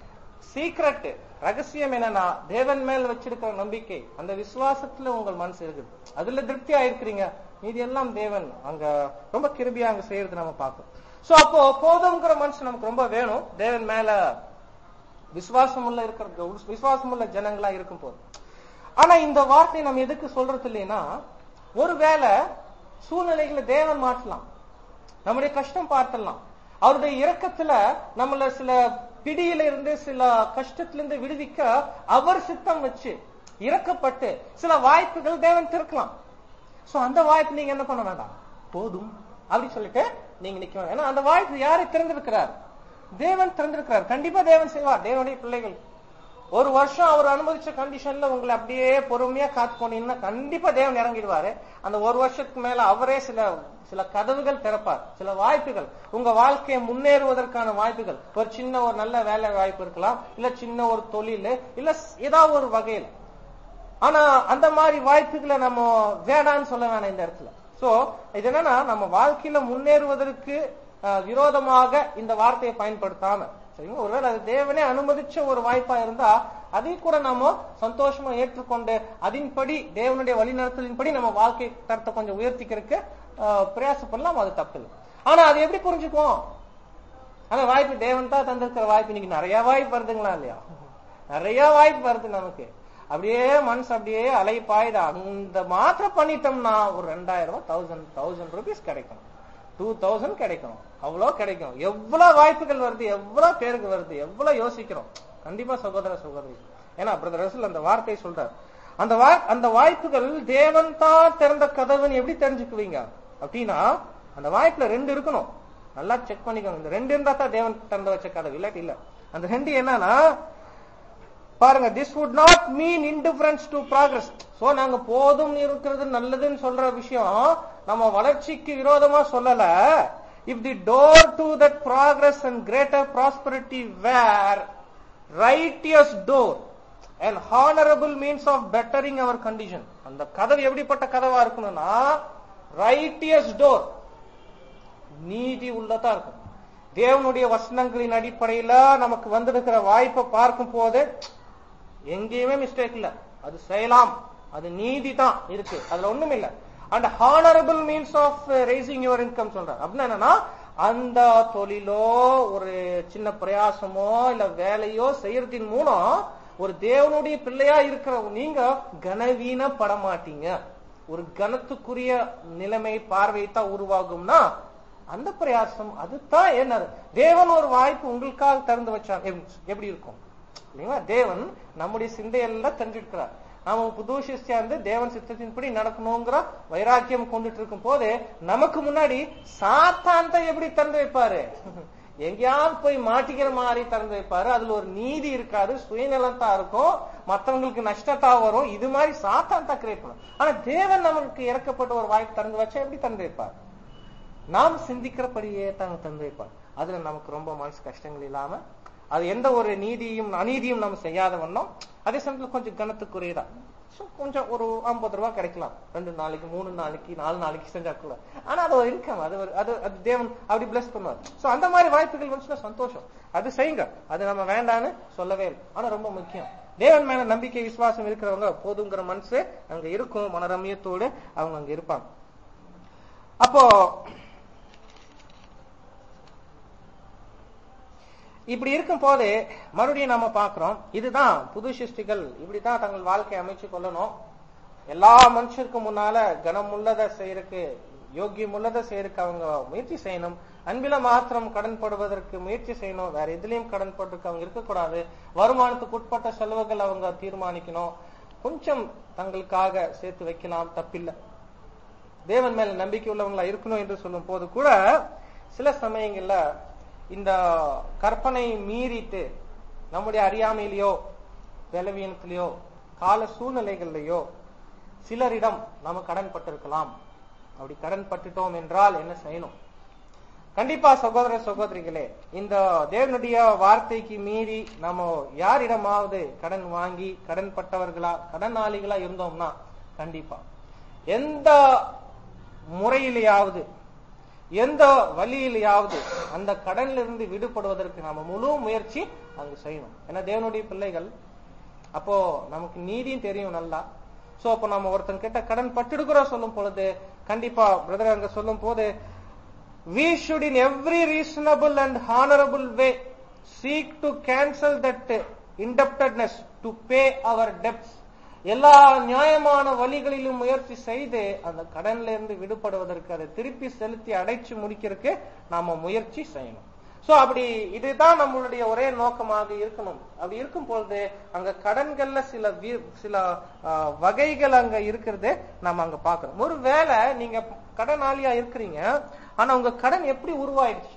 சீக்ரெட் ரகசியம் என்னன்னா தேவன் மேல் வச்சிருக்கிற நம்பிக்கை அந்த விசுவாசத்துல உங்கள் மனசு இருக்குது அதுல திருப்தி ஆயிருக்கிறீங்க மீதி எல்லாம் தேவன் அங்க ரொம்ப கிருபியா அங்க செய்யறது நம்ம பார்க்கணும் சோ அப்போ போதுங்கிற மனசு நமக்கு ரொம்ப வேணும் தேவன் மேல விசுவாசம் உள்ள இருக்கிற விசுவாசம் உள்ள ஜனங்களா இருக்கும் போது ஆனா இந்த வார்த்தை நம்ம எதுக்கு சொல்றது இல்லைன்னா ஒருவேளை சூழ்நிலைகளை தேவன் மாற்றலாம் நம்முடைய கஷ்டம் பார்த்துடலாம் அவருடைய இரக்கத்துல நம்மள சில பிடியில இருந்து சில கஷ்டத்துல இருந்து விடுவிக்க அவர் சித்தம் வச்சு இறக்கப்பட்டு சில வாய்ப்புகள் தேவன் திறக்கலாம் சோ அந்த வாய்ப்பு நீங்க என்ன பண்ண வேண்டாம் போதும் அப்படி சொல்லிட்டு நீங்க நிக்க வேண்டாம் ஏன்னா அந்த வாய்ப்பு யாரை திறந்திருக்கிறார் தேவன் திறந்திருக்கிறார் கண்டிப்பா தேவன் செய்வார் தேவனுடைய பிள்ளைகள் ஒரு வருஷம் அவர் அனுமதிச்ச கண்டிஷன்ல உங்களை அப்படியே பொறுமையா காத்து போனீங்கன்னா கண்டிப்பா தேவன் இறங்கிடுவாரு அந்த ஒரு வருஷத்துக்கு மேல அவரே சில சில கதவுகள் திறப்பார் சில வாய்ப்புகள் உங்க வாழ்க்கையை முன்னேறுவதற்கான வாய்ப்புகள் ஒரு சின்ன ஒரு நல்ல வேலை வாய்ப்பு இருக்கலாம் இல்ல சின்ன ஒரு தொழில் இல்ல ஏதாவது ஒரு வகையில ஆனா அந்த மாதிரி வாய்ப்புகளை நம்ம வேணான்னு சொல்ல வேணாம் இந்த இடத்துல சோ இது என்னன்னா நம்ம வாழ்க்கையில முன்னேறுவதற்கு அஹ், விரோதமாக இந்த வார்த்தையை பயன்படுத்தாம சரிங்களா ஒருவேளை அது தேவனே அனுமதிச்ச ஒரு வாய்ப்பா இருந்தா அதையும் கூட நாம சந்தோஷமா ஏற்றுக்கொண்டு அதன்படி தேவனுடைய வழிநடத்தலின்படி நம்ம வாழ்க்கை தரத்தை கொஞ்சம் உயர்த்திக்கிறதுக்கு அஹ், பிரயாசப்படலாம் அது தப்பு இல்லை ஆனா அது எப்படி புரிஞ்சுக்குவோம் ஆனா வாய்ப்பு தேவன் தான் தந்திருக்கிற வாய்ப்பு இன்னைக்கு நிறைய வாய்ப்பு வருதுங்களா இல்லையா நிறைய வாய்ப்பு வருது நமக்கு அப்படியே மனசு அப்படியே அலை பாயுது அந்த மாத்திரம் பண்ணிட்டோம்னா ஒரு ரெண்டாயிரம் ரூபாய் தௌசண்ட் தௌசண்ட் ருபீஸ் கிடைக்கும் டூ தௌசண்ட் கிடைக்கும் அவ்வளவு கிடைக்கும் எவ்வளவு வாய்ப்புகள் வருது எவ்வளவு பேருக்கு வருது எவ்வளவு யோசிக்கிறோம் கண்டிப்பா சகோதர சகோதரி ஏன்னா பிரதர் ரசூல் அந்த வார்த்தையை சொல்றாரு அந்த வா- அந்த வாய்ப்புகள் தேவன் தான் திறந்த கதவுன்னு எப்படி தெரிஞ்சுக்குவீங்க அப்படின்னா அந்த வாய்ப்புல ரெண்டு இருக்கணும் நல்லா செக் பண்ணிக்கோங்க இந்த ரெண்டு இருந்தா தான் தேவன் திறந்து வச்ச கதவு இல்லாட்டி இல்ல அந்த ரெண்டு என்னன்னா பாருங்க this would not mean indifference to progress so நாங்க போதும் இருக்கிறது நல்லதுன்னு சொல்ற விஷயம் நம்ம வளர்ச்சிக்கு விரோதமா சொல்லல if the door to that progress and greater prosperity were righteous door and honourable means of bettering our condition அந்த கதவு எப்படிப்பட்ட கதவா இருக்கணும்னா ரைட்டியஸ் டோர் நீதி உள்ளதா இருக்கும் தேவனுடைய வசனங்களின் அடிப்படையில நமக்கு வந்திருக்கிற வாய்ப்பை பார்க்கும் போது எங்கேயுமே மிஸ்டேக் இல்ல அது செய்யலாம் அது நீதி தான் இருக்கு அதுல ஒண்ணும் இல்ல and honourable means of raising your income சொல்றேன் அப்படின்னா என்னன்னா அந்த தொழிலோ ஒரு சின்ன பிரயாசமோ இல்ல வேலையோ செய்யறதின் மூலம் ஒரு தேவனுடைய பிள்ளையா இருக்கிற நீங்க கனவீனப்பட மாட்டீங்க ஒரு கனத்துக்குரிய நிலைமை பார்வை தான் உருவாகும்னா அந்த பிரயாசம் அதுதான் என்னது தேவன் ஒரு வாய்ப்பு உங்களுக்காக திறந்து வச்சான் எப்படி- எப்படி இருக்கும் இல்லைங்களா தேவன் நம்முடைய சிந்தையெல்லாம் தெரிஞ்சிருக்கிறார் நாம புது சிஷ்யா இருந்து தேவன் சித்தத்தின்படி நடக்கணுங்கிற வைராக்கியம் கொண்டுட்டு இருக்கும் போது நமக்கு முன்னாடி சாத்தான் தான் எப்படி திறந்து வைப்பாரு எங்கேயாவது போய் மாட்டிக்கிற மாதிரி திறந்து வைப்பாரு அதுல ஒரு நீதி இருக்காது சுயநலத்தா இருக்கும் மத்தவங்களுக்கு நஷ்டத்தா வரும் இது மாதிரி சாத்தான் தான் கிரியேட் பண்ணும் ஆனா தேவன் நமக்கு இறக்கப்பட்ட ஒரு வாய்ப்பு திறந்து வச்சா எப்படி திறந்து வைப்பார் நாம் சிந்திக்கிறபடியே தாங்க தந்து வைப்பார் அதுல நமக்கு ரொம்ப மனசு கஷ்டங்கள் இல்லாம அது எந்த ஒரு நீதியும் அநீதியும் நம்ம செய்யாத வண்ணம் அதே சமயத்துல கொஞ்சம் கனத்துக்குரியதா So, கொஞ்சம் ஒரு ஐம்பது ரூபாய் கிடைக்கலாம் ரெண்டு நாளைக்கு மூணு நாளைக்கு நாலு நாளைக்கு செஞ்சா கூட ஆனா அது ஒரு இன்கம் அது ஒரு அது அது தேவன் அப்படி பிளஸ் பண்ணுவார் சோ அந்த மாதிரி வாய்ப்புகள் வந்துச்சுன்னா சந்தோஷம் அது செய்யுங்க அது நம்ம வேண்டான்னு சொல்லவே இல்லை ஆனா ரொம்ப முக்கியம் தேவன் மேல நம்பிக்கை விசுவாசம் இருக்கிறவங்க போதுங்கிற மனசு அங்க இருக்கும் மனரமியத்தோடு அவங்க அங்க இருப்பாங்க அப்போ இப்படி இருக்கும் போது மறுபடியும் நாம பாக்குறோம் இதுதான் புது சிருஷ்டிகள் இப்படிதான் தங்கள் வாழ்க்கையை அமைச்சு கொள்ளணும் எல்லா மனுஷருக்கும் முன்னால கனமுள்ளதை செய்யறதுக்கு யோக்கியம் உள்ளதை செய்யறதுக்கு அவங்க முயற்சி செய்யணும் அன்பில மாத்திரம் கடன் படுவதற்கு முயற்சி செய்யணும் வேற எதுலயும் கடன் படுறதுக்கு அவங்க இருக்கக்கூடாது வருமானத்துக்கு உட்பட்ட செலவுகள் அவங்க தீர்மானிக்கணும் கொஞ்சம் தங்களுக்காக சேர்த்து வைக்கலாம் தப்பில்லை தேவன் மேல நம்பிக்கை உள்ளவங்களா இருக்கணும் என்று சொல்லும் போது கூட சில சமயங்கள்ல இந்த கற்பனை மீறிட்டு நம்முடைய அறியாமையிலையோ பலவீனத்திலேயோ கால சூழ்நிலைகள்லயோ சிலரிடம் நம்ம கடன் பட்டிருக்கலாம் அப்படி கடன் பட்டுட்டோம் என்றால் என்ன செய்யணும் கண்டிப்பா சகோதர சகோதரிகளே இந்த தேவனுடைய வார்த்தைக்கு மீறி நம்ம யாரிடமாவது கடன் வாங்கி கடன் பட்டவர்களா கடனாளிகளா இருந்தோம்னா கண்டிப்பா எந்த முறையிலேயாவது எந்த வழியிலேயாவது அந்த கடன்ல இருந்து விடுபடுவதற்கு நாம முழு முயற்சி அங்கு செய்யணும் ஏன்னா தேவனுடைய பிள்ளைகள் அப்போ நமக்கு நீதியும் தெரியும் நல்லா சோ அப்ப நம்ம ஒருத்தன் கிட்ட கடன் பட்டிருக்கிறோம் சொல்லும் பொழுது கண்டிப்பா பிரதர் அங்க சொல்லும் போது we should in every reasonable and honorable way seek to cancel that indebtedness to pay our debts எல்லா நியாயமான வழிகளிலும் முயற்சி செய்து அந்த கடன்ல இருந்து விடுபடுவதற்கு அதை திருப்பி செலுத்தி அடைச்சு முடிக்கிறதுக்கு நாம முயற்சி செய்யணும் சோ அப்படி இதுதான் நம்மளுடைய ஒரே நோக்கமாக இருக்கணும் அப்படி இருக்கும் பொழுது அங்க கடன்கள்ல சில வி- சில ஆ, வகைகள் அங்க இருக்கிறது நம்ம அங்க பார்க்கணும் ஒருவேளை நீங்க கடனாளியா இருக்கிறீங்க ஆனா உங்க கடன் எப்படி உருவாயிடுச்சு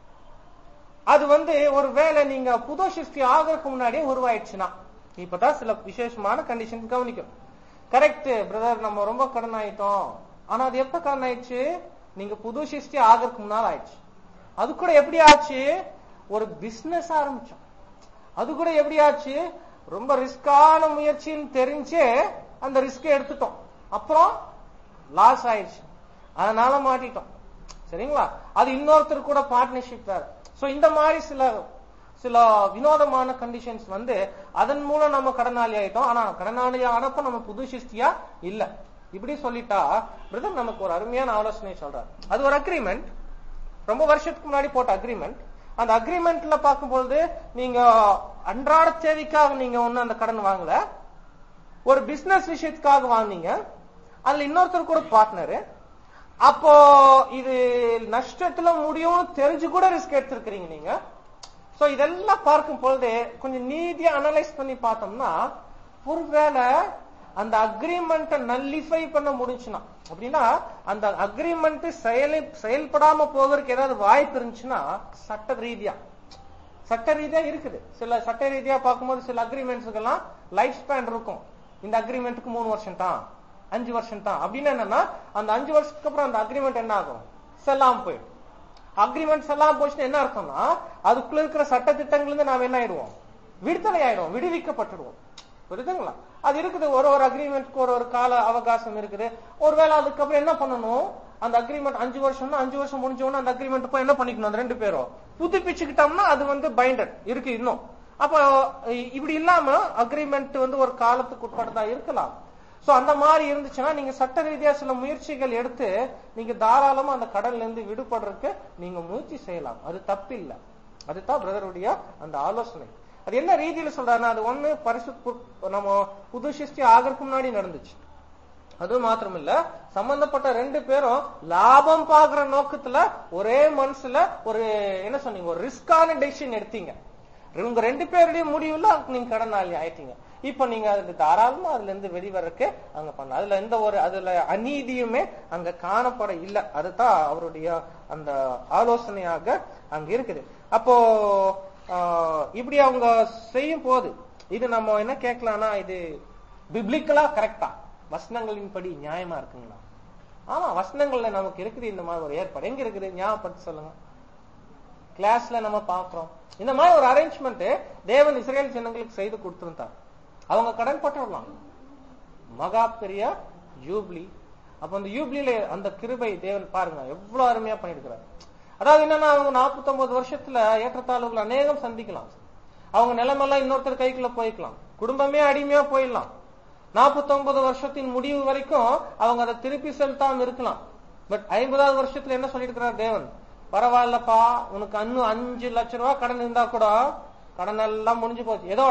அது வந்து ஒருவேளை நீங்க புது சிருஷ்டி ஆகிறதுக்கு முன்னாடியே உருவாயிடுச்சுன்னா இப்பதான் சில விசேஷமான கண்டிஷன் கவனிக்கணும் கரெக்ட் பிரதர் நம்ம ரொம்ப கடன் ஆயிட்டோம் ஆனா அது எப்ப கடன் ஆயிடுச்சு நீங்க புது சிருஷ்டி ஆகிறதுக்கு முன்னால் ஆயிடுச்சு அது கூட எப்படி ஆச்சு ஒரு பிசினஸ் ஆரம்பிச்சோம் அது கூட எப்படி ஆச்சு ரொம்ப ரிஸ்கான முயற்சின்னு தெரிஞ்சே அந்த ரிஸ்க் எடுத்துட்டோம் அப்புறம் லாஸ் ஆயிடுச்சு அதனால மாட்டிட்டோம் சரிங்களா அது இன்னொருத்தர் கூட பார்ட்னர்ஷிப் வேற சோ இந்த மாதிரி சில சில வினோதமான கண்டிஷன்ஸ் வந்து அதன் மூலம் நம்ம கடனாளி ஆயிட்டோம் ஆனா கடனாளி ஆனப்ப நம்ம புது சிருஷ்டியா இல்ல இப்படி சொல்லிட்டா பிரதர் நமக்கு ஒரு அருமையான ஆலோசனை சொல்றாரு அது ஒரு அக்ரிமெண்ட் ரொம்ப வருஷத்துக்கு முன்னாடி போட்ட அக்ரிமெண்ட் அந்த அக்ரிமெண்ட்ல பார்க்கும்போது நீங்க அன்றாட தேவைக்காக நீங்க ஒண்ணு அந்த கடன் வாங்கல ஒரு பிசினஸ் விஷயத்துக்காக வாங்குனீங்க அதுல இன்னொருத்தர் கூட பார்ட்னரு அப்போ இது நஷ்டத்துல முடியும்னு தெரிஞ்சு கூட ரிஸ்க் எடுத்திருக்கிறீங்க நீங்க சோ இதெல்லாம் பார்க்கும் பொழுது கொஞ்சம் நீதியா அனலைஸ் பண்ணி பார்த்தோம்னா ஒருவேளை அந்த அக்ரிமெண்ட்டை நல்லிஃபை பண்ண முடிஞ்சுன்னா அப்படின்னா அந்த அக்ரிமெண்ட் செயலை செயல்படாம போவதற்கு ஏதாவது வாய்ப்பு இருந்துச்சுன்னா சட்ட ரீதியா சட்ட ரீதியா இருக்குது சில சட்ட ரீதியா பார்க்கும்போது சில அக்ரிமெண்ட்ஸுக்கு எல்லாம் லைஃப் ஸ்பேன் இருக்கும் இந்த அக்ரிமெண்ட்டுக்கு மூணு வருஷம் தான் அஞ்சு வருஷம் தான் அப்படின்னு என்னன்னா அந்த அஞ்சு வருஷத்துக்கு அப்புறம் அந்த அக்ரிமெண்ட் என்ன ஆகும் செல்லாம போயிடும் அக்ரிமெண்ட் செல்லாம போச்சுன்னா என்ன அர்த்தம்னா அதுக்குள்ள இருக்கிற சட்ட திட்டங்கள்ல இருந்து நாம என்ன ஆயிடுவோம் விடுதலை ஆயிடும் விடுவிக்கப்பட்டுடுவோம் புரியுதுங்களா அது இருக்குது ஒரு ஒரு அக்ரிமெண்ட்க்கு ஒரு ஒரு கால அவகாசம் இருக்குது ஒருவேளை அதுக்கப்புறம் என்ன பண்ணணும் அந்த அக்ரிமெண்ட் அஞ்சு வருஷம்னா அஞ்சு வருஷம் முடிஞ்ச உடனே அந்த அக்ரிமெண்ட் போய் என்ன பண்ணிக்கணும் அந்த ரெண்டு பேரும் புதுப்பிச்சுக்கிட்டோம்னா அது வந்து பைண்டட் இருக்கு இன்னும் அப்போ இ- இப்படி இல்லாம அக்ரிமெண்ட் வந்து ஒரு காலத்துக்கு உட்பட்டதா இருக்கலாம் சோ அந்த மாதிரி இருந்துச்சுன்னா நீங்க சட்ட ரீதியா சில முயற்சிகள் எடுத்து நீங்க தாராளமா அந்த கடல்ல இருந்து விடுபடுறதுக்கு நீங்க முயற்சி செய்யலாம் அது தப்பு இல்ல அதுதான் பிரதருடைய அந்த ஆலோசனை அது என்ன ரீதியில சொல்றாருன்னா அது ஒண்ணு பரிசு பு- நம்ம புது சிருஷ்டி ஆகிறதுக்கு முன்னாடி நடந்துச்சு அது மாத்திரம் இல்ல சம்பந்தப்பட்ட ரெண்டு பேரும் லாபம் பாக்குற நோக்கத்துல ஒரே மனசுல ஒரு என்ன சொன்னீங்க ஒரு ரிஸ்கான டெசிஷன் எடுத்தீங்க உங்க ரெண்டு பேருடைய முடிவுல நீங்க கடனாளி ஆயிட்டீங்க இப்ப நீங்க அதுல தாராளமா அதுல இருந்து வெளிவரக்கு அங்க பண்ணலாம் அதுல எந்த ஒரு அதுல அநீதியுமே அங்க காணப்பட இல்ல அதுதான் அவருடைய அந்த ஆலோசனையாக அங்க இருக்குது அப்போ ஆஹ், இப்படி அவங்க செய்யும் போது இது நம்ம என்ன கேட்கலாம்னா இது பிப்ளிக்கலா கரெக்டா வசனங்களின் படி நியாயமா இருக்குங்களா ஆமா வசனங்கள்ல நமக்கு இருக்குது இந்த மாதிரி ஒரு ஏற்பாடு எங்க இருக்குது ஞாபகப்படுத்தி சொல்லுங்க கிளாஸ்ல நம்ம பாக்குறோம் இந்த மாதிரி ஒரு அரேஞ்ச்மெண்ட் தேவன் இஸ்ரேல் ஜனங்களுக்கு செய்து கொடுத்திருந்தார் அவங்க கடன் பட்டுடலாம் மகா பெரிய யூப்ளி அப்ப அந்த யூப்ளில அந்த கிருபை தேவன் பாருங்க எவ்வளவு அருமையா பண்ணிருக்கிறார் அதாவது என்னன்னா அவங்க 49 வருஷத்துல ஏற்றத்தாழ்வுகள் அநேகம் சந்திக்கலாம் அவங்க நிலைமெல்லாம் இன்னொருத்தர் கைக்குள்ள போய்க்கலாம் குடும்பமே அடிமையா போயிடலாம் 49 வருஷத்தின் முடிவு வரைக்கும் அவங்க அதை திருப்பி செலுத்தாம இருக்கலாம் பட் ஐம்பதாவது வருஷத்துல என்ன சொல்லியிருக்கிறார் தேவன் பரவாயில்லப்பா உனக்கு இன்னும் அஞ்சு லட்சம் ரூபாய் கடன் இருந்தா கூட கடன் எல்லாம் முடிஞ்சு போச்சு எதோட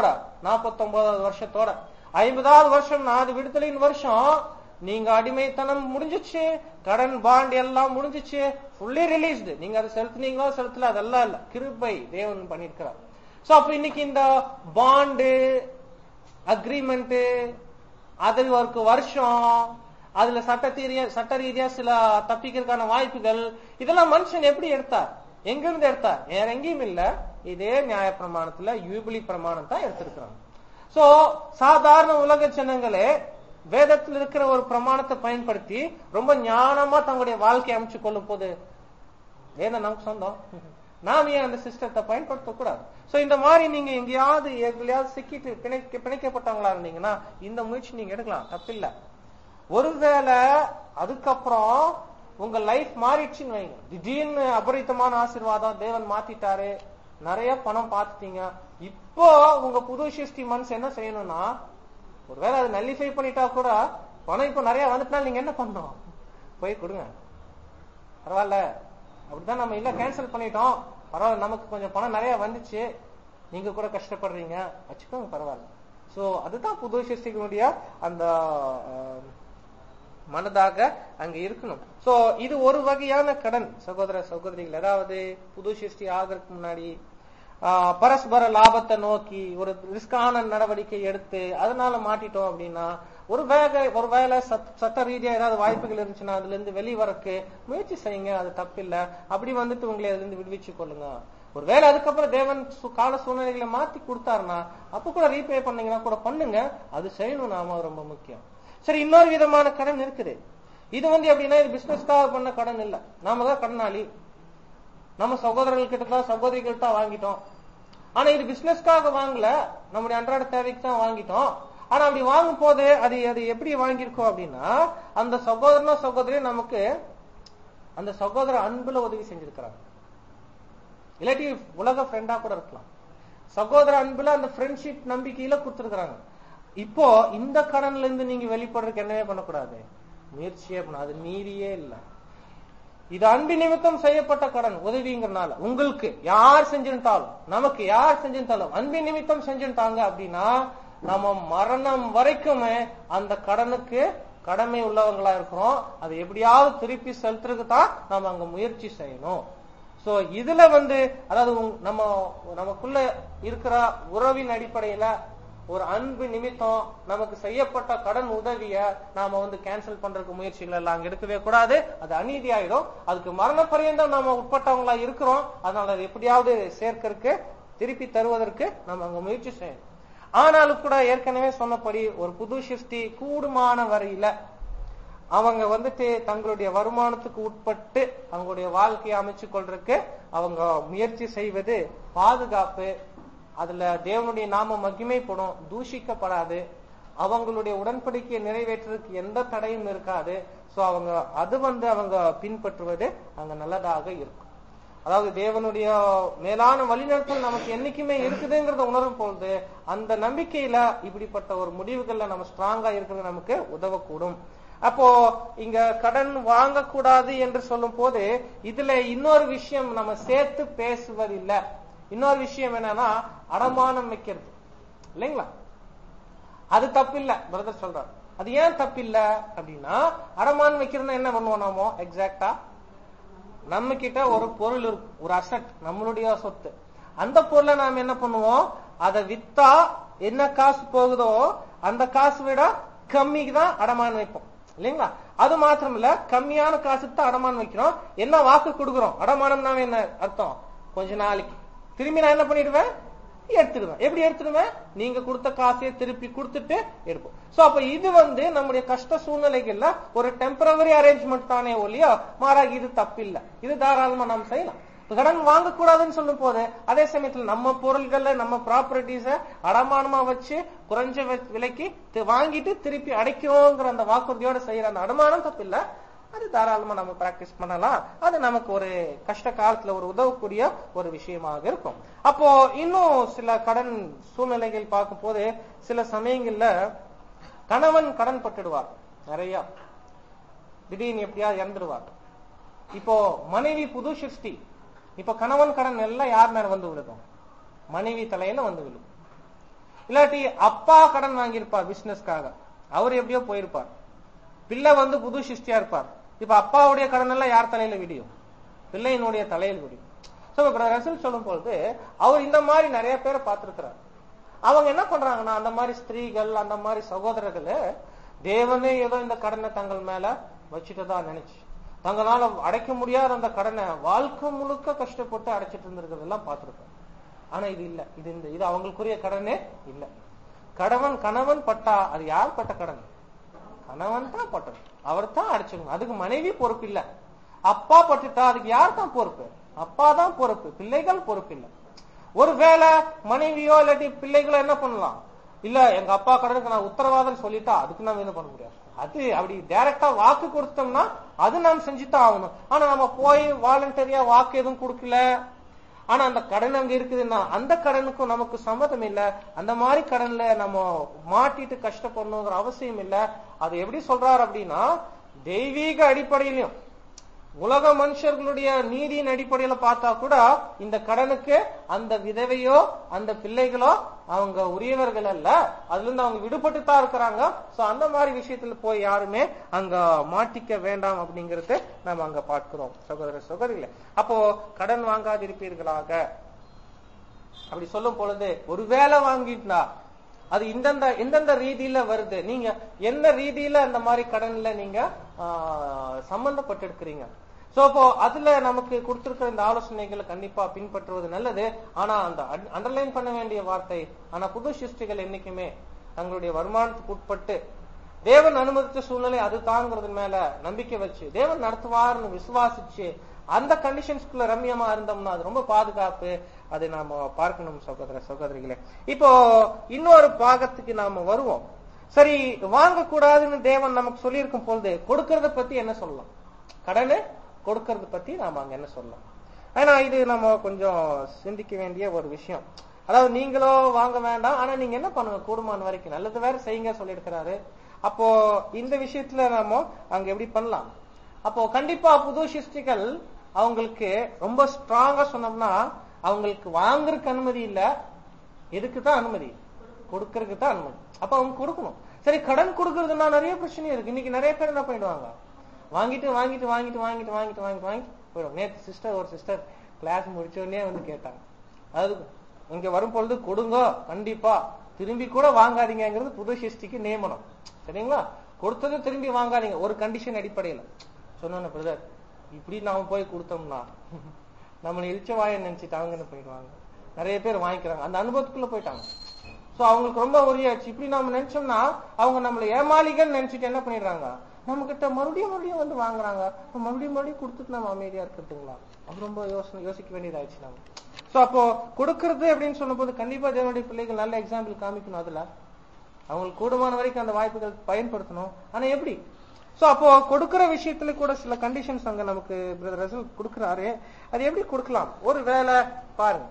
49 வருஷத்தோட ஐம்பதாவது வருஷம் நாது விடுதலையின் வருஷம் நீங்க அடிமைத்தனம் முடிஞ்சிச்சு கடன் பாண்ட் எல்லாம் முடிஞ்சிச்சு ஃபுல்லி ரிலீஸ்டு நீங்க அதை செலுத்துனீங்களோ செலுத்தல அதெல்லாம் இல்ல கிருபை தேவன் பண்ணிருக்கிறார் சோ அப்ப இன்னைக்கு இந்த பாண்டு அக்ரிமெண்ட் அது ஒரு வருஷம் அதுல சட்ட ரீதியா சட்ட ரீதியா சில தப்பிக்கிறதுக்கான வாய்ப்புகள் இதெல்லாம் மனுஷன் எப்படி எடுத்தார் எங்க இருந்து எடுத்தார் வேற எங்கேயும் இல்ல இதே நியாய பிரமாணத்துல யூபிலி பிரமாணம் தான் எடுத்திருக்கிறாங்க சோ சாதாரண உலக ஜனங்களே வேதத்தில் இருக்கிற ஒரு பிரமாணத்தை பயன்படுத்தி ரொம்ப ஞானமா தங்களுடைய வாழ்க்கையை அமைச்சு கொள்ளும் போது வேதம் நமக்கு சொந்தம் நாம் ஏன் அந்த சிஸ்டத்தை பயன்படுத்த கூடாது சோ இந்த மாதிரி நீங்க எங்கேயாவது எங்கேயாவது சிக்கிட்டு பிணைக்க பிணைக்கப்பட்டவங்களா இருந்தீங்கன்னா இந்த முயற்சி நீங்க எடுக்கலாம் தப்பில்ல ஒருவேளை அதுக்கப்புறம் உங்க லைஃப் மாறிடுச்சுன்னு வைங்க திடீர்னு அபரித்தமான ஆசீர்வாதம் தேவன் மாத்திட்டாரு நிறைய பணம் பார்த்துட்டீங்க இப்போ உங்க புது சிருஷ்டி மனசு என்ன செய்யணும்னா ஒருவேளை அது நல்லிஃபை பண்ணிட்டா கூட பணம் இப்போ நிறைய வந்துட்டா நீங்க என்ன பண்ணணும் போய் கொடுங்க பரவாயில்ல அப்படிதான் நம்ம இல்ல கேன்சல் பண்ணிட்டோம் பரவாயில்ல நமக்கு கொஞ்சம் பணம் நிறைய வந்துச்சு நீங்க கூட கஷ்டப்படுறீங்க வச்சுக்கோங்க பரவாயில்ல சோ அதுதான் புது சிருஷ்டிகளுடைய அந்த அஹ், மனதாக அங்க இருக்கணும் சோ இது ஒரு வகையான கடன் சகோதர சகோதரிகள் அதாவது புது சிருஷ்டி ஆகிறதுக்கு முன்னாடி ஆஹ், பரஸ்பர லாபத்தை நோக்கி ஒரு ரிஸ்கான நடவடிக்கை எடுத்து அதனால மாட்டிட்டோம் அப்படின்னா ஒரு வேக ஒரு வேலை சத்- சட்ட ரீதியா ஏதாவது வாய்ப்புகள் இருந்துச்சுன்னா அதுல இருந்து வெளிவரக்கு முயற்சி செய்யுங்க அது தப்பில்ல அப்படி வந்துட்டு உங்களை அதுல இருந்து விடுவிச்சு கொள்ளுங்க ஒருவேளை அதுக்கப்புறம் தேவன் சு- கால சூழ்நிலைகளை மாத்தி கொடுத்தாருன்னா அப்ப கூட ரீபே பண்ணீங்கன்னா கூட பண்ணுங்க அது செய்யணும் நாம ரொம்ப முக்கியம் சரி இன்னொரு விதமான கடன் இருக்குது இது வந்து எப்படின்னா இது பிசினஸ்க்காக பண்ண கடன் இல்ல நாம தான் கடனாளி நம்ம சகோதரர்கள் கிட்ட தான் சகோதரிகள் தான் வாங்கிட்டோம் ஆனா இது பிசினஸ்க்காக வாங்கல நம்முடைய அன்றாட தேவைக்கு தான் வாங்கிட்டோம் ஆனா அப்படி வாங்கும் போது அது அது எப்படி வாங்கியிருக்கோம் அப்படின்னா அந்த சகோதரனோ சகோதரியும் நமக்கு அந்த சகோதர அன்புல உதவி செஞ்சிருக்கிறாங்க இல்லாட்டி உலக ஃப்ரெண்டா கூட இருக்கலாம் சகோதர அன்புல அந்த ஃப்ரெண்ட்ஷிப் நம்பிக்கையில கொடுத்துருக்காங்க இப்போ இந்த கடன்ல இருந்து நீங்க வெளிப்படுறதுக்கு என்னவே பண்ணக்கூடாது முயற்சியே பண்ண அது மீறியே இல்லை இது அன்பு நிமித்தம் செய்யப்பட்ட கடன் உதவிங்கிறனால உங்களுக்கு யார் செஞ்சிருந்தாலும் நமக்கு யார் செஞ்சிருந்தாலும் அன்பு நிமித்தம் செஞ்சிருந்தாங்க அப்படின்னா நம்ம மரணம் வரைக்குமே அந்த கடனுக்கு கடமை உள்ளவங்களா இருக்கிறோம் அதை எப்படியாவது திருப்பி செலுத்துறதுக்கு தான் நம்ம அங்க முயற்சி செய்யணும் சோ இதுல வந்து அதாவது உங்க- நம்ம நமக்குள்ள இருக்கிற உறவின் அடிப்படையில ஒரு அன்பு நிமித்தம் நமக்கு செய்யப்பட்ட கடன் உதவிய நாம வந்து கேன்சல் பண்றதுக்கு முயற்சிகள் எல்லாம் அங்க எடுக்கவே கூடாது அது அநீதி ஆயிடும் அதுக்கு மரண பரியந்தம் நாம உட்பட்டவங்களா இருக்கிறோம் அதனால அதை எப்படியாவது சேர்க்கறதுக்கு திருப்பி தருவதற்கு நம்ம அங்க முயற்சி செய்யணும் ஆனாலும் கூட ஏற்கனவே சொன்னபடி ஒரு புது சிருஷ்டி கூடுமான வரையில அவங்க வந்துட்டு தங்களுடைய வருமானத்துக்கு உட்பட்டு அவங்களுடைய வாழ்க்கையை அமைச்சு கொள்றதுக்கு அவங்க முயற்சி செய்வது பாதுகாப்பு அதுல தேவனுடைய நாம மகிமைப்படும் தூஷிக்கப்படாது அவங்களுடைய உடன்படிக்கையை நிறைவேற்றுறதுக்கு எந்த தடையும் இருக்காது சோ அவங்க அது வந்து அவங்க பின்பற்றுவது அங்க நல்லதாக இருக்கும் அதாவது தேவனுடைய மேலான வழிநடத்தல் நமக்கு என்னைக்குமே இருக்குதுங்கிறத உணரும் பொழுது அந்த நம்பிக்கையில இப்படிப்பட்ட ஒரு முடிவுகள்ல நம்ம ஸ்ட்ராங்கா இருக்கிறது நமக்கு உதவக்கூடும் அப்போ இங்க கடன் வாங்கக்கூடாது என்று சொல்லும் போது இதுல இன்னொரு விஷயம் நம்ம சேர்த்து பேசுவதில்லை இன்னொரு விஷயம் என்னன்னா அடமானம் வைக்கிறது இல்லைங்களா அது தப்பில்ல பிரதர் சொல்றார் அது ஏன் தப்பில்ல அப்படின்னா அடமானம் வைக்கிறதுனா என்ன பண்ணுவோம் நாமோ எக்ஸாக்டா நம்ம கிட்ட ஒரு பொருள் இருக்கு ஒரு அசட் நம்மளுடைய சொத்து அந்த பொருளை நாம என்ன பண்ணுவோம் அதை வித்தா என்ன காசு போகுதோ அந்த காசு விட கம்மிக்கு தான் அடமானம் வைப்போம் இல்லைங்களா அது மாத்திரம் இல்ல கம்மியான காசுக்கு தான் அடமானம் வைக்கிறோம் என்ன வாக்கு கொடுக்குறோம் அடமானம்னா என்ன அர்த்தம் கொஞ்ச நாளைக்கு திரும்பி நான் என்ன பண்ணிடுவேன் எடுத்துடுவேன் எப்படி எடுத்துடுவேன் நீங்க கொடுத்த காசையே திருப்பி கொடுத்துட்டு எடுப்போம் சோ அப்ப இது வந்து நம்முடைய கஷ்ட சூழ்நிலைகள்ல ஒரு டெம்பரவரி அரேஞ்ச்மெண்ட் தானே ஒழிய மாறாக இது தப்பில்லை இது தாராளமா நாம் செய்யலாம் கடன் வாங்கக்கூடாதுன்னு சொல்லும் போது அதே சமயத்துல நம்ம பொருள்கள்ல நம்ம ப்ராப்பர்ட்டிஸ அடமானமா வச்சு குறைஞ்ச வி- விலைக்கு தி- வாங்கிட்டு திருப்பி அடைக்கிறோங்கிற அந்த வாக்குறுதியோட செய்யற அந்த அடமானம் தப்பில்லை அது தாராளமா நம்ம பிராக்டிஸ் பண்ணலாம் அது நமக்கு ஒரு கஷ்ட காலத்துல ஒரு உதவக்கூடிய ஒரு விஷயமாக இருக்கும் அப்போ இன்னும் சில கடன் சூழ்நிலைகள் பார்க்கும் போது சில சமயங்கள்ல கணவன் கடன் பட்டுடுவார் நிறைய திடீர்னு எப்படியாவது இறந்துடுவார் இப்போ மனைவி புது சிருஷ்டி இப்ப கணவன் கடன் எல்லாம் யார் மேல வந்து விழுகும் மனைவி தலையில வந்து விழும் இல்லாட்டி அப்பா கடன் வாங்கியிருப்பார் பிசினஸ்க்காக அவர் எப்படியோ போயிருப்பார் பிள்ளை வந்து புது சிருஷ்டியா இருப்பார் இப்ப அப்பாவுடைய கடன் எல்லாம் யார் தலையில விடியும் பிள்ளையினுடைய தலையில் விடியும் சோ ரசல் சொல்லும் பொழுது அவர் இந்த மாதிரி நிறைய பேரை பார்த்திருக்கிறார் அவங்க என்ன பண்றாங்கன்னா அந்த மாதிரி ஸ்திரீகள் அந்த மாதிரி சகோதரர்கள் தேவனே ஏதோ இந்த கடனை தங்கள் மேல வச்சுட்டதா நினைச்சு தங்களால அடைக்க முடியாத அந்த கடனை வாழ்க்கை முழுக்க கஷ்டப்பட்டு அடைச்சிட்டு இருந்திருக்கிறதெல்லாம் பார்த்திருக்கோம் ஆனா இது இல்ல இது இந்த இது அவங்களுக்குரிய கடனே இல்ல கடவன் கணவன் பட்டா அது யார் பட்ட கடன் கணவன் தான் பட்டது அவர் தான் அடிச்சுக்கணும் அதுக்கு மனைவி பொறுப்பு இல்ல அப்பா பட்டுட்டா அதுக்கு யார் தான் பொறுப்பு அப்பா தான் பொறுப்பு பிள்ளைகள் பொறுப்பு இல்ல ஒருவேளை மனைவியோ இல்லாட்டி பிள்ளைகளோ என்ன பண்ணலாம் இல்ல எங்க அப்பா கடனுக்கு நான் உத்தரவாதம் சொல்லிட்டா அதுக்கு நம்ம என்ன பண்ண முடியாது அது அப்படி டைரக்டா வாக்கு கொடுத்தோம்னா அது நாம் செஞ்சுதான் ஆகணும் ஆனா நம்ம போய் வாலண்டரியா வாக்கு எதுவும் கொடுக்கல ஆனா அந்த கடன் அங்க இருக்குதுன்னா அந்த கடனுக்கும் நமக்கு சம்மதம் இல்ல அந்த மாதிரி கடன்ல நம்ம மாட்டிட்டு கஷ்டப்படணுங்கிற அவசியம் இல்ல அது எப்படி சொல்றாரு அப்படின்னா தெய்வீக அடிப்படையிலும் உலக மனுஷர்களுடைய நீதியின் அடிப்படையில பார்த்தா கூட இந்த கடனுக்கு அந்த விதவையோ அந்த பிள்ளைகளோ அவங்க உரியவர்கள் அல்ல அதுல இருந்து அவங்க விடுபட்டு தான் இருக்கிறாங்க சோ அந்த மாதிரி விஷயத்துல போய் யாருமே அங்க மாட்டிக்க வேண்டாம் அப்படிங்கறது நம்ம அங்க பார்க்கிறோம் சகோதர சகோதரிகளே அப்போ கடன் வாங்காதிருப்பீர்களாக அப்படி சொல்லும் பொழுது ஒருவேளை வாங்கிட்டா அது இந்தந்த எந்தெந்த ரீதியில வருது நீங்க என்ன ரீதியில அந்த மாதிரி கடன்ல நீங்க சம்பந்தப்பட்டு இருக்கிறீங்க சோ அப்போ அதுல நமக்கு கொடுத்திருக்கிற இந்த ஆலோசனைகளை கண்டிப்பா பின்பற்றுவது நல்லது ஆனா அந்த அண்டர்லைன் பண்ண வேண்டிய வார்த்தை ஆனா புது சிருஷ்டிகள் என்னைக்குமே தங்களுடைய வருமானத்துக்கு உட்பட்டு தேவன் அனுமதிச்ச சூழ்நிலை அது தாங்கிறது மேல நம்பிக்கை வச்சு தேவன் நடத்துவார்னு விசுவாசிச்சு அந்த கண்டிஷன்ஸ்குள்ள ரம்யமா இருந்தோம்னா அது ரொம்ப பாதுகாப்பு அதை நாம பார்க்கணும் சகோதர சகோதரிகளே இப்போ இன்னொரு பாகத்துக்கு நாம வருவோம் சரி வாங்கக்கூடாதுன்னு தேவன் நமக்கு சொல்லியிருக்கும் பொழுது கொடுக்கறத பத்தி என்ன சொல்லலாம் கடனு கொடுக்கறத பத்தி நாம அங்க என்ன சொல்லலாம் ஆனா இது நம்ம கொஞ்சம் சிந்திக்க வேண்டிய ஒரு விஷயம் அதாவது நீங்களோ வாங்க வேண்டாம் ஆனா நீங்க என்ன பண்ணுங்க கூடுமான வரைக்கும் நல்லது வேற செய்யுங்க சொல்லியிருக்கிறாரு அப்போ இந்த விஷயத்துல நாம அங்க எப்படி பண்ணலாம் அப்போ கண்டிப்பா புது சிருஷ்டிகள் அவங்களுக்கு ரொம்ப ஸ்ட்ராங்கா சொன்னோம்னா அவங்களுக்கு வாங்குறதுக்கு அனுமதி இல்ல எதுக்கு தான் அனுமதி கொடுக்கறதுக்கு தான் அனுமதி அப்ப அவங்க கொடுக்கணும் சரி கடன் கொடுக்கறதுனா நிறைய பிரச்சனை இருக்கு இன்னைக்கு நிறைய பேர் என்ன பண்ணிடுவாங்க வாங்கிட்டு வாங்கிட்டு வாங்கிட்டு வாங்கிட்டு வாங்கிட்டு வாங்கிட்டு வாங்கிட்டு போயிடும் நேற்று சிஸ்டர் ஒரு சிஸ்டர் கிளாஸ் முடிச்ச உடனே வந்து கேட்டாங்க அது இங்க வரும் பொழுது கொடுங்க கண்டிப்பா திரும்பி கூட வாங்காதீங்கிறது புது சிருஷ்டிக்கு நியமனம் சரிங்களா கொடுத்தது திரும்பி வாங்காதீங்க ஒரு கண்டிஷன் அடிப்படையில சொன்ன பிரதர் இப்படி நாம போய் கொடுத்தோம்னா நம்மளை இழிச்ச வாய நினைச்சிட்டு அவங்க என்ன பண்ணிடுவாங்க நிறைய பேர் வாங்கிக்கிறாங்க அந்த அனுபவத்துக்குள்ள போயிட்டாங்க சோ அவங்களுக்கு ரொம்ப உரியாச்சு இப்படி நாம நினைச்சோம்னா அவங்க நம்மளை ஏமாளிகள் நினைச்சிட்டு என்ன பண்ணிடுறாங்க நம்ம கிட்ட மறுபடியும் மறுபடியும் வந்து வாங்குறாங்க மறுபடியும் மறுபடியும் கொடுத்துட்டு நம்ம அமைதியா இருக்கிறதுங்களா அது ரொம்ப யோசனை யோசிக்க வேண்டியதாயிடுச்சு நம்ம சோ சோ அப்போ கொடுக்கறது அப்படின்னு சொல்லும்போது கண்டிப்பா தேவனுடைய பிள்ளைகள் நல்ல எக்ஸாம்பிள் காமிக்கணும் அதுல அவங்களுக்கு கூடுமான வரைக்கும் அந்த வாய்ப்புகள் பயன்படுத்தணும் ஆனா எப்படி சோ அப்போ கொடுக்கிற விஷயத்துல கூட சில கண்டிஷன்ஸ் அங்க நமக்கு பிரதர் ரசல் கொடுக்கிறாரு அது எப்படி கொடுக்கலாம் ஒரு வேலை பாருங்க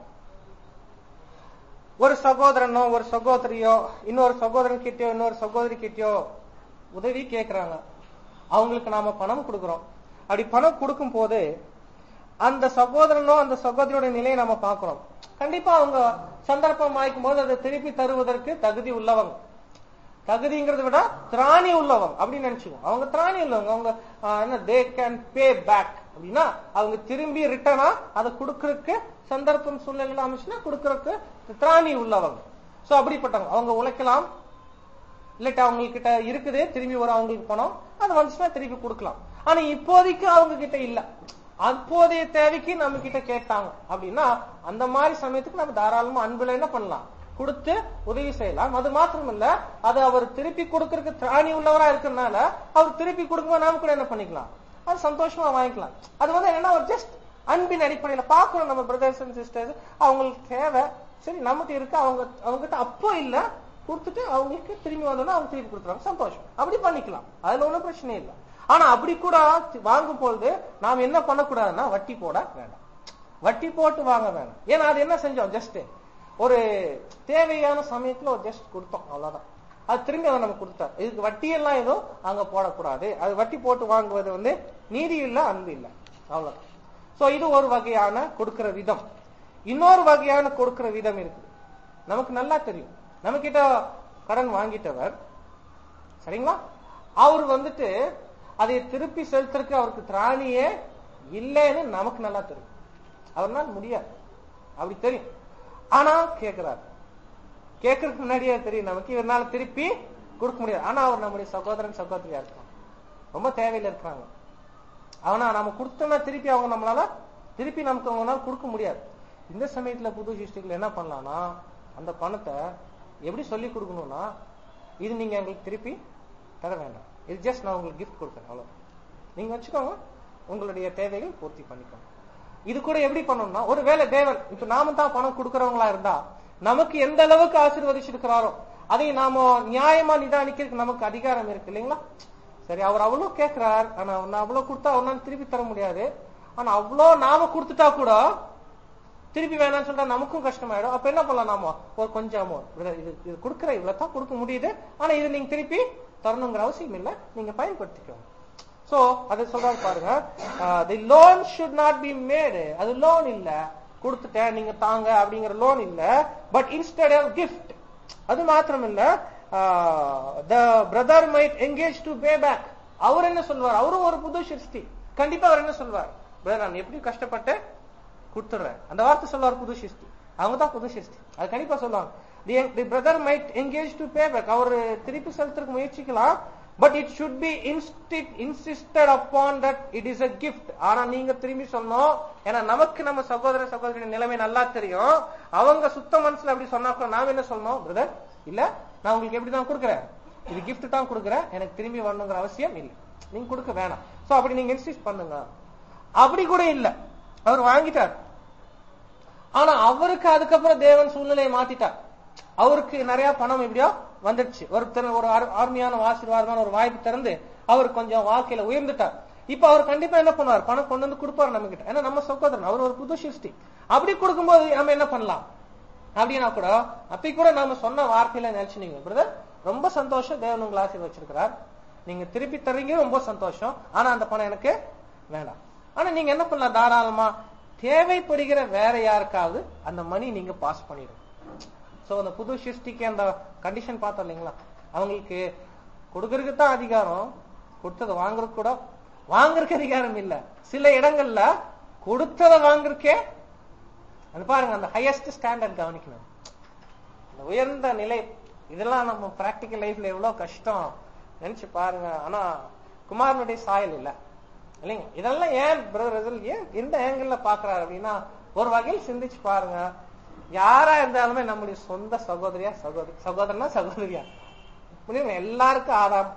ஒரு சகோதரனோ ஒரு சகோதரியோ இன்னொரு சகோதரன் கிட்டயோ இன்னொரு சகோதரி கிட்டயோ உதவி கேக்குறாங்க அவங்களுக்கு நாம பணம் கொடுக்கிறோம் அப்படி பணம் கொடுக்கும் போது அந்த சகோதரனோ அந்த சகோதரியோட நிலையை நாம பார்க்கிறோம் கண்டிப்பா அவங்க சந்தர்ப்பம் ஆயிக்கும் போது அதை திருப்பி தருவதற்கு தகுதி உள்ளவங்க தகுதிங்கிறத விட திராணி உள்ளவங்க அப்படின்னு நினைச்சுக்கோங்க அவங்க திராணி உள்ளவங்க அவங்க ஆஹ், என்ன தே கேன் பே பேக் அப்படின்னா அவங்க திரும்பி ரிட்டர்னா அதை கொடுக்கறதுக்கு சந்தர்ப்பம் சூழ்நிலை அமைச்சுன்னா கொடுக்கறதுக்கு திராணி உள்ளவங்க சோ அப்படிப்பட்டவங்க அவங்க உழைக்கலாம் இல்லாட்டி அவங்க கிட்ட இருக்குது திரும்பி வரும் அவங்களுக்கு பணம் அது வந்துச்சுன்னா திருப்பி கொடுக்கலாம் ஆனா இப்போதைக்கு அவங்க கிட்ட இல்ல அப்போதைய தேவைக்கு நம்ம கிட்ட கேட்டாங்க அப்படின்னா அந்த மாதிரி சமயத்துக்கு நம்ம தாராளமா அன்புல என்ன பண்ணலாம் கொடுத்து உதவி செய்யலாம் அது மாத்திரம் இல்ல அது அவர் திருப்பி கொடுக்கறதுக்கு திராணி உள்ளவரா இருக்கறனால அவர் திருப்பி கொடுக்கும்போது நாம கூட என்ன பண்ணிக்கலாம் அது சந்தோஷமா வாங்கிக்கலாம் அது வந்து என்னன்னா ஒரு ஜஸ்ட் அன்பின் அடிப்படையில பாக்குறோம் நம்ம பிரதர்ஸ் அண்ட் சிஸ்டர்ஸ் அவங்களுக்கு தேவை சரி நம்மகிட்ட இருக்கு அவங்க அவங்ககிட்ட அப்போ இல்ல கொடுத்துட்டு அவங்களுக்கு திரும்பி வந்தோம்னா அவங்க திருப்பி கொடுத்துருவாங்க சந்தோஷம் அப்படி பண்ணிக்கலாம் அதுல ஒண்ணும் பிரச்சனை இல்லை ஆனா அப்படி கூட வாங்கும் பொழுது நாம் என்ன பண்ணக்கூடாதுன்னா வட்டி போட வேண்டாம் வட்டி போட்டு வாங்க வேண்டாம் ஏன்னா அது என்ன செஞ்சோம் ஜஸ்ட் ஒரு தேவையான சமயத்துல ஒரு ஜஸ்ட் கொடுத்தோம் அவ்வளவுதான் அது திரும்பி அதை நம்ம கொடுத்தார் இதுக்கு வட்டி எல்லாம் எதுவும் அங்க போடக்கூடாது அது வட்டி போட்டு வாங்குவது வந்து நீதி இல்ல அன்பு இல்ல அவ்வளவுதான் சோ இது ஒரு வகையான கொடுக்கிற விதம் இன்னொரு வகையான கொடுக்கிற விதம் இருக்குது நமக்கு நல்லா தெரியும் நம்ம கிட்ட கடன் வாங்கிட்டவர் சரிங்களா அவர் வந்துட்டு அதை திருப்பி செலுத்துறதுக்கு அவருக்கு திராணியே இல்லைன்னு நமக்கு நல்லா தெரியும் அவர்னால முடியாது அப்படி தெரியும் ஆனா கேக்குறாரு கேட்கறதுக்கு முன்னாடியே தெரியும் நமக்கு இவரால திருப்பி கொடுக்க முடியாது ஆனா அவர் நம்முடைய சகோதரன் சகோதரியா இருக்கான் ரொம்ப தேவையில இருக்கிறாங்க அவனா நம்ம கொடுத்தோம்னா திருப்பி அவங்க நம்மளால திருப்பி நமக்கு அவங்களால கொடுக்க முடியாது இந்த சமயத்துல புது சிருஷ்டிகள் என்ன பண்ணலாம்னா அந்த பணத்தை எப்படி சொல்லி கொடுக்கணும்னா இது நீங்க எங்களுக்கு திருப்பி தர வேண்டாம் இது ஜஸ்ட் நான் உங்களுக்கு கிஃப்ட் கொடுக்குறேன் அவ்வளவு நீங்க வச்சுக்கோங்க உங்களுடைய தேவைகள் பூர்த்தி பண்ணிக்கோங்க இது கூட எப்படி பண்ணணும்னா ஒருவேளை தேவன் இப்ப நாம தான் பணம் கொடுக்கறவங்களா இருந்தா நமக்கு எந்த அளவுக்கு ஆசீர்வதிச்சிருக்கிறாரோ அதை நாம நியாயமா நிதானிக்கிறதுக்கு நமக்கு அதிகாரம் இருக்கு இல்லைங்களா சரி அவர் அவ்வளவு கேட்கிறார் ஆனா நான் அவ்வளவு கொடுத்தா அவனால திருப்பி தர முடியாது ஆனா அவ்வளோ நாம கொடுத்துட்டா கூட திருப்பி வேணாம்னு சொல்லிட்டா நமக்கும் கஷ்டமாயிடும் அப்ப என்ன பண்ணலாம் நாம ஒரு கொஞ்சம் amount. brother, இது இது கொடுக்குற இவ்வளவு தான் கொடுக்க முடியுது ஆனா இது நீங்க திருப்பி தரணுங்கிற அவசியம் இல்ல நீங்க பயன்படுத்திக்கோங்க சோ அது சொல்றாங்க பாருங்க the loan should not be made அது லோன் இல்ல கொடுத்துட்டேன் நீங்க தாங்க அப்படிங்கிற லோன் இல்ல பட் இன்ஸ்டெட் ஆஃப் கிஃப்ட் அது மாத்திரம் இல்ல the brother might engage to pay back அவர் என்ன சொல்வார் அவரும் ஒரு புது சிருஷ்டி கண்டிப்பா அவர் என்ன சொல்வார் பிரதர் நான் எப்படி கஷ்டப்பட்டு கொடுத்துடுறேன் அந்த வார்த்தை சொல்லுவார் புது சிருஷ்டி அவங்க தான் புது சிருஷ்டி அது கண்டிப்பா சொல்லுவாங்க the brother might engage to pay back அவர் திருப்பி செலுத்துறதுக்கு முயற்சிக்கலாம் but it should be instead insisted upon that it is a gift ஆனா நீங்க திரும்பி சொன்னோம் ஏன்னா நமக்கு நம்ம சகோதர சகோதரி நிலைமை நல்லா தெரியும் அவங்க சுத்த மனசுல அப்படி சொன்னா கூட நாம என்ன சொல்லணும் பிரதர் இல்ல நான் உங்களுக்கு எப்படி தான் கொடுக்குறேன் இது கிஃப்ட் தான் கொடுக்குறேன் எனக்கு திரும்பி வரணுங்கிற அவசியம் இல்லை நீங்க கொடுக்க வேணாம் சோ அப்படி நீங்க இன்சிஸ்ட் பண்ணுங்க அப்படி கூட இல்ல அவர் வாங்கிட்டார் ஆனா அவருக்கு அதுக்கப்புறம் தேவன் சூழ்நிலையை மாத்திட்டார் அவருக்கு நிறைய பணம் எப்படியோ வந்துடுச்சு ஒருத்தர் ஒரு ஆர்- ஆர்மியான ஆசீர்வாதமான ஒரு வாய்ப்பு திறந்து அவர் கொஞ்சம் வாழ்க்கையில உயர்ந்துட்டார் இப்ப அவர் கண்டிப்பா என்ன பண்ணுவார் பணம் கொண்டு வந்து கொடுப்பாரு நம்ம கிட்ட ஏன்னா நம்ம சகோதரன் அவர் ஒரு புது சிருஷ்டி அப்படி கொடுக்கும்போது நம்ம என்ன பண்ணலாம் அப்படின்னா கூட அப்படி கூட நாம சொன்ன வார்த்தையில நினைச்சுனீங்க பிரதர் ரொம்ப சந்தோஷம் தேவன் உங்களை ஆசீர்வச்சிருக்கிறார் நீங்க திருப்பி தர்றீங்க ரொம்ப சந்தோஷம் ஆனா அந்த பணம் எனக்கு வேண்டாம் ஆனா நீங்க என்ன பண்ணலாம் தாராளமா தேவைப்படுகிற வேற யாருக்காவது அந்த மணி நீங்க பாஸ் பண்ணிடுங்க சோ அந்த புது சிருஷ்டிக்கு அந்த கண்டிஷன் பார்த்தோம் இல்லைங்களா அவங்களுக்கு கொடுக்கறதுக்கு தான் அதிகாரம் கொடுத்ததை வாங்குறதுக்கு கூட வாங்குறதுக்கு அதிகாரம் இல்ல சில இடங்கள்ல கொடுத்ததை வாங்குறதுக்கே அது பாருங்க அந்த ஹையஸ்ட் ஸ்டாண்டர்ட் கவனிக்கணும் அந்த உயர்ந்த நிலை இதெல்லாம் நம்ம பிராக்டிக்கல் லைஃப்ல எவ்வளவு கஷ்டம் நினைச்சு பாருங்க ஆனா குமாரனுடைய சாயல் இல்ல இல்லைங்க இதெல்லாம் ஏன் பிரதர் ஏன் எந்த ஆங்கிள் பாக்குறாரு அப்படின்னா ஒரு வகையில் சிந்திச்சு பாருங்க யாரா இருந்தாலுமே நம்முடைய சொந்த சகோதரியா சகோதரி சகோதரனா சகோதரியா முடியும் எல்லாருக்கும் ஆதாம்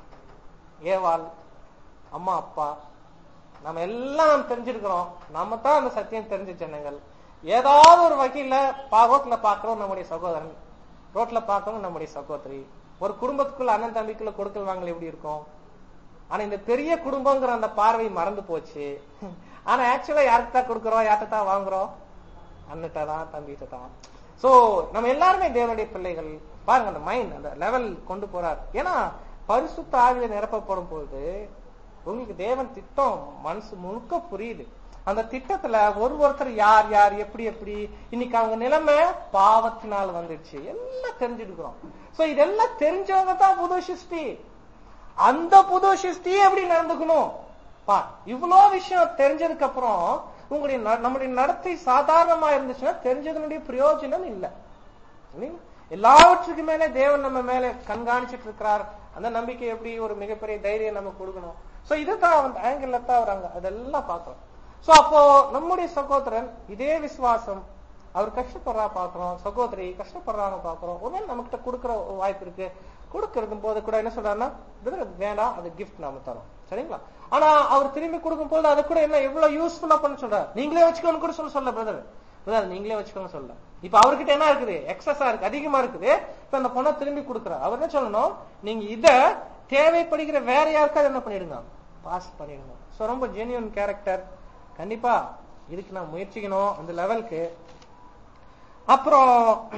ஏவாள் அம்மா அப்பா நம்ம எல்லாம் தெரிஞ்சிருக்கிறோம் நம்ம தான் அந்த சத்தியம் தெரிஞ்ச ஜனங்கள் ஏதாவது ஒரு வகையில பா- ரோட்ல பாக்குறோம் நம்முடைய சகோதரன் ரோட்ல பாக்குறோம் நம்முடைய சகோதரி ஒரு குடும்பத்துக்குள்ள அண்ணன் தம்பிக்குள்ள கொடுக்கல் வாங்கல் எப்படி இருக்கும் ஆனா இந்த பெரிய குடும்பங்கிற அந்த பார்வை மறந்து போச்சு ஆனா ஆக்சுவலா யாருக்கு தான் கொடுக்குறோம் யார்கிட்ட தான் வாங்குறோம் அண்ணட்ட தான் தம்பிகிட்ட தான் சோ நம்ம எல்லாருமே தேவனுடைய பிள்ளைகள் பாருங்க அந்த மைண்ட் அந்த லெவல் கொண்டு போறார் ஏன்னா பரிசுத்த ஆவியில நிரப்பப்படும் பொழுது உங்களுக்கு தேவன் திட்டம் மனசு முழுக்க புரியுது அந்த திட்டத்துல ஒரு ஒருத்தர் யார் யார் எப்படி எப்படி இன்னைக்கு அவங்க நிலைமை பாவத்தினால் வந்துடுச்சு எல்லாம் தெரிஞ்சுடுக்கிறோம் சோ இதெல்லாம் தெரிஞ்சவங்க தான் புது சிருஷ்டி அந்த புது சிருஷ்டி எப்படி நடந்துக்கணும் பா இவ்வளோ விஷயம் தெரிஞ்சதுக்கு அப்புறம் உங்களுடைய ந- நம்முடைய நடத்தை சாதாரணமா இருந்துச்சுன்னா தெரிஞ்சதனுடைய பிரயோஜனம் இல்லை இல்லைங்களா? எல்லாவற்றுக்கு மேல தேவன் நம்ம மேல கண்காணிச்சிட்டு இருக்கிறார் அந்த நம்பிக்கை எப்படி ஒரு மிகப்பெரிய தைரியம் நம்ம கொடுக்கணும் சோ இதுதான் அந்த ஆங்கிள் தான் அவர் அங்க அதெல்லாம் பார்க்கிறோம் சோ அப்போ நம்முடைய சகோதரன் இதே விசுவாசம் அவர் கஷ்டப்படுறா பாக்குறோம் சகோதரி கஷ்டப்படுறாங்க பாக்குறோம் ஒருவேளை நமக்கிட்ட கொடுக்கிற ஒரு வாய்ப்பு இருக்கு கொடுக்கறதும் போது கூட என்ன சொல்றாருன்னா "brother, அது வேண்டாம் அது கிஃப்ட் நாம தரோம் சரிங்களா ஆனா அவர் திரும்பி கொடுக்கும் போது அதை கூட என்ன எவ்வளவு யூஸ்ஃபுல்லா பண்ண சொல்றாரு நீங்களே வச்சுக்கோன்னு கூட சொல்ல சொல்ல பிரதர் பிரதர் நீங்களே வச்சுக்கோங்க சொல்ல இப்ப அவர்கிட்ட என்ன இருக்குது எக்ஸஸா இருக்கு அதிகமா இருக்குது இப்ப அந்த பொண்ணை திரும்பி கொடுக்குறாரு அவர் என்ன சொல்லணும் நீங்க இத தேவைப்படுகிற வேற யாருக்காவது என்ன பண்ணிடுங்க பாஸ் பண்ணிடுங்க சோ ரொம்ப ஜெனியூன் கேரக்டர் கண்டிப்பா இதுக்கு நான் முயற்சிக்கணும் அந்த லெவலுக்கு அப்புறம்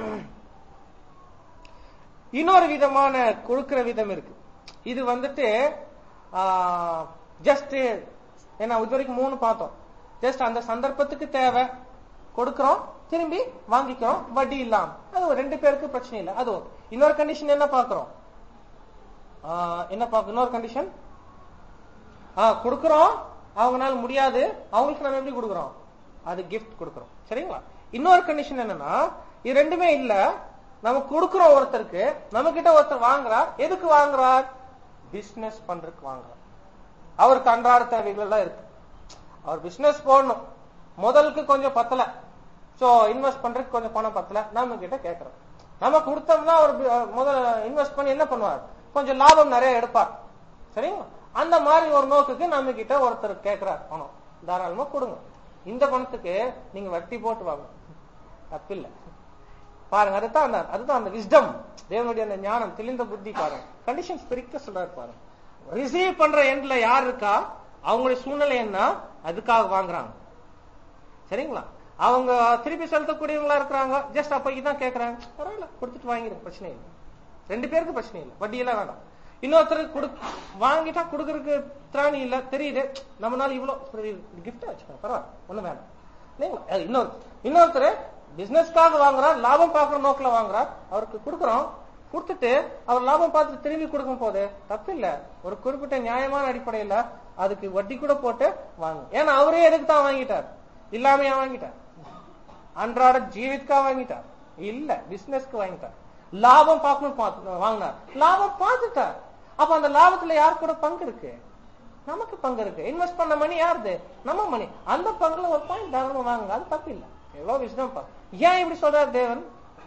இன்னொரு விதமான கொடுக்கிற விதம் இருக்கு இது வந்துட்டு ஜஸ்ட் ஏன்னா இது வரைக்கும் மூணு பார்த்தோம் ஜஸ்ட் அந்த சந்தர்ப்பத்துக்கு தேவை கொடுக்கிறோம் திரும்பி வாங்கிக்கிறோம் வட்டி இல்லாம அது ஒரு ரெண்டு பேருக்கு பிரச்சனை இல்லை அது ஒரு. இன்னொரு கண்டிஷன் என்ன பாக்குறோம் என்ன பார்க்க இன்னொரு கண்டிஷன் கொடுக்கிறோம் அவங்களால முடியாது அவங்களுக்கு நம்ம எப்படி கொடுக்குறோம் அது கிஃப்ட் கொடுக்குறோம் சரிங்களா இன்னொரு கண்டிஷன் என்னன்னா இது ரெண்டுமே இல்ல நம்ம கொடுக்கிறோம் ஒருத்தருக்கு நம்ம கிட்ட ஒருத்தர் வாங்குறார் எதுக்கு வாங்குறார் பிசினஸ் பண்றதுக்கு வாங்குறார் அவருக்கு அன்றாட தேவைகள் எல்லாம் இருக்கு அவர் பிசினஸ் போடணும் முதலுக்கு கொஞ்சம் பத்தல சோ இன்வெஸ்ட் பண்றதுக்கு கொஞ்சம் பணம் பத்தல நம்ம கிட்ட கேக்குறோம் நம்ம கொடுத்தோம்னா அவர் பி- அஹ் முதல்ல இன்வெஸ்ட் பண்ணி என்ன பண்ணுவார் கொஞ்சம் லாபம் நிறைய எடுப்பார் சரிங்களா அந்த மாதிரி ஒரு நோக்குக்கு நம்ம கிட்ட ஒருத்தர் கேக்குறார் பணம் தாராளமா கொடுங்க இந்த பணத்துக்கு நீங்க வட்டி போட்டு வாங்க தப்பில்லை பாருங்க அதுதான் அந்த அதுதான் அந்த விஸ்டம் தேவனுடைய அந்த ஞானம் தெளிந்த புத்தி பாருங்க கண்டிஷன்ஸ் பிரிக்க சொல்றாரு பாருங்க ரிசீவ் பண்ற எண்ட்ல யார் இருக்கா அவங்களுடைய சூழ்நிலை என்ன அதுக்காக வாங்குறாங்க சரிங்களா அவங்க திருப்பி செலுத்தக்கூடியவங்களா இருக்கிறாங்க ஜஸ்ட் அப்ப இதான் கேக்குறாங்க பரவாயில்ல கொடுத்துட்டு வாங்கிடும் பிரச்சனை இல்லை ரெண்டு பேருக்கு பிரச்சனை இல்லை வட்டி எல்லாம் வேண்டாம் இன்னொருத்தருக்கு கொடு வாங்கிட்டா கொடுக்கறதுக்கு திராணி இல்ல தெரியுது நம்மனால இவ்வளவு கிஃப்ட் வச்சுக்கோங்க பரவாயில்ல ஒண்ணும் வேண்டாம் இல்லைங்களா அது இன்னொரு இன்னொருத்தர் பிசினஸ்க்காக வாங்குறார் லாபம் பார்க்கற நோக்குல வாங்குறார் அவருக்கு கொடுக்குறோம் கொடுத்துட்டு அவர் லாபம் பார்த்து திரும்பி கொடுக்கும் போது தப்பு இல்ல ஒரு குறிப்பிட்ட நியாயமான அடிப்படையில அதுக்கு வட்டி கூட போட்டு வாங்க ஏன்னா அவரே எதுக்கு தான் வாங்கிட்டார் இல்லாமையா வாங்கிட்டார் அன்றாட ஜீவித்கா வாங்கிட்டார் இல்ல பிசினஸ்க்கு வாங்கிட்டார் லாபம் பார்க்கணும் பார்த்து வாங்கினார் லாபம் பார்த்துட்டார் அப்ப அந்த லாபத்துல யார் கூட பங்கு இருக்கு நமக்கு பங்கு இருக்கு இன்வெஸ்ட் பண்ண மணி யாருது நம்ம மணி அந்த பங்குல ஒரு பாயிண்ட் தாராளமா வாங்குங்க அது தப்பு இல்ல எவ்வளவு விஷயம் ஏன் இப்படி சொல்றாரு தேவன்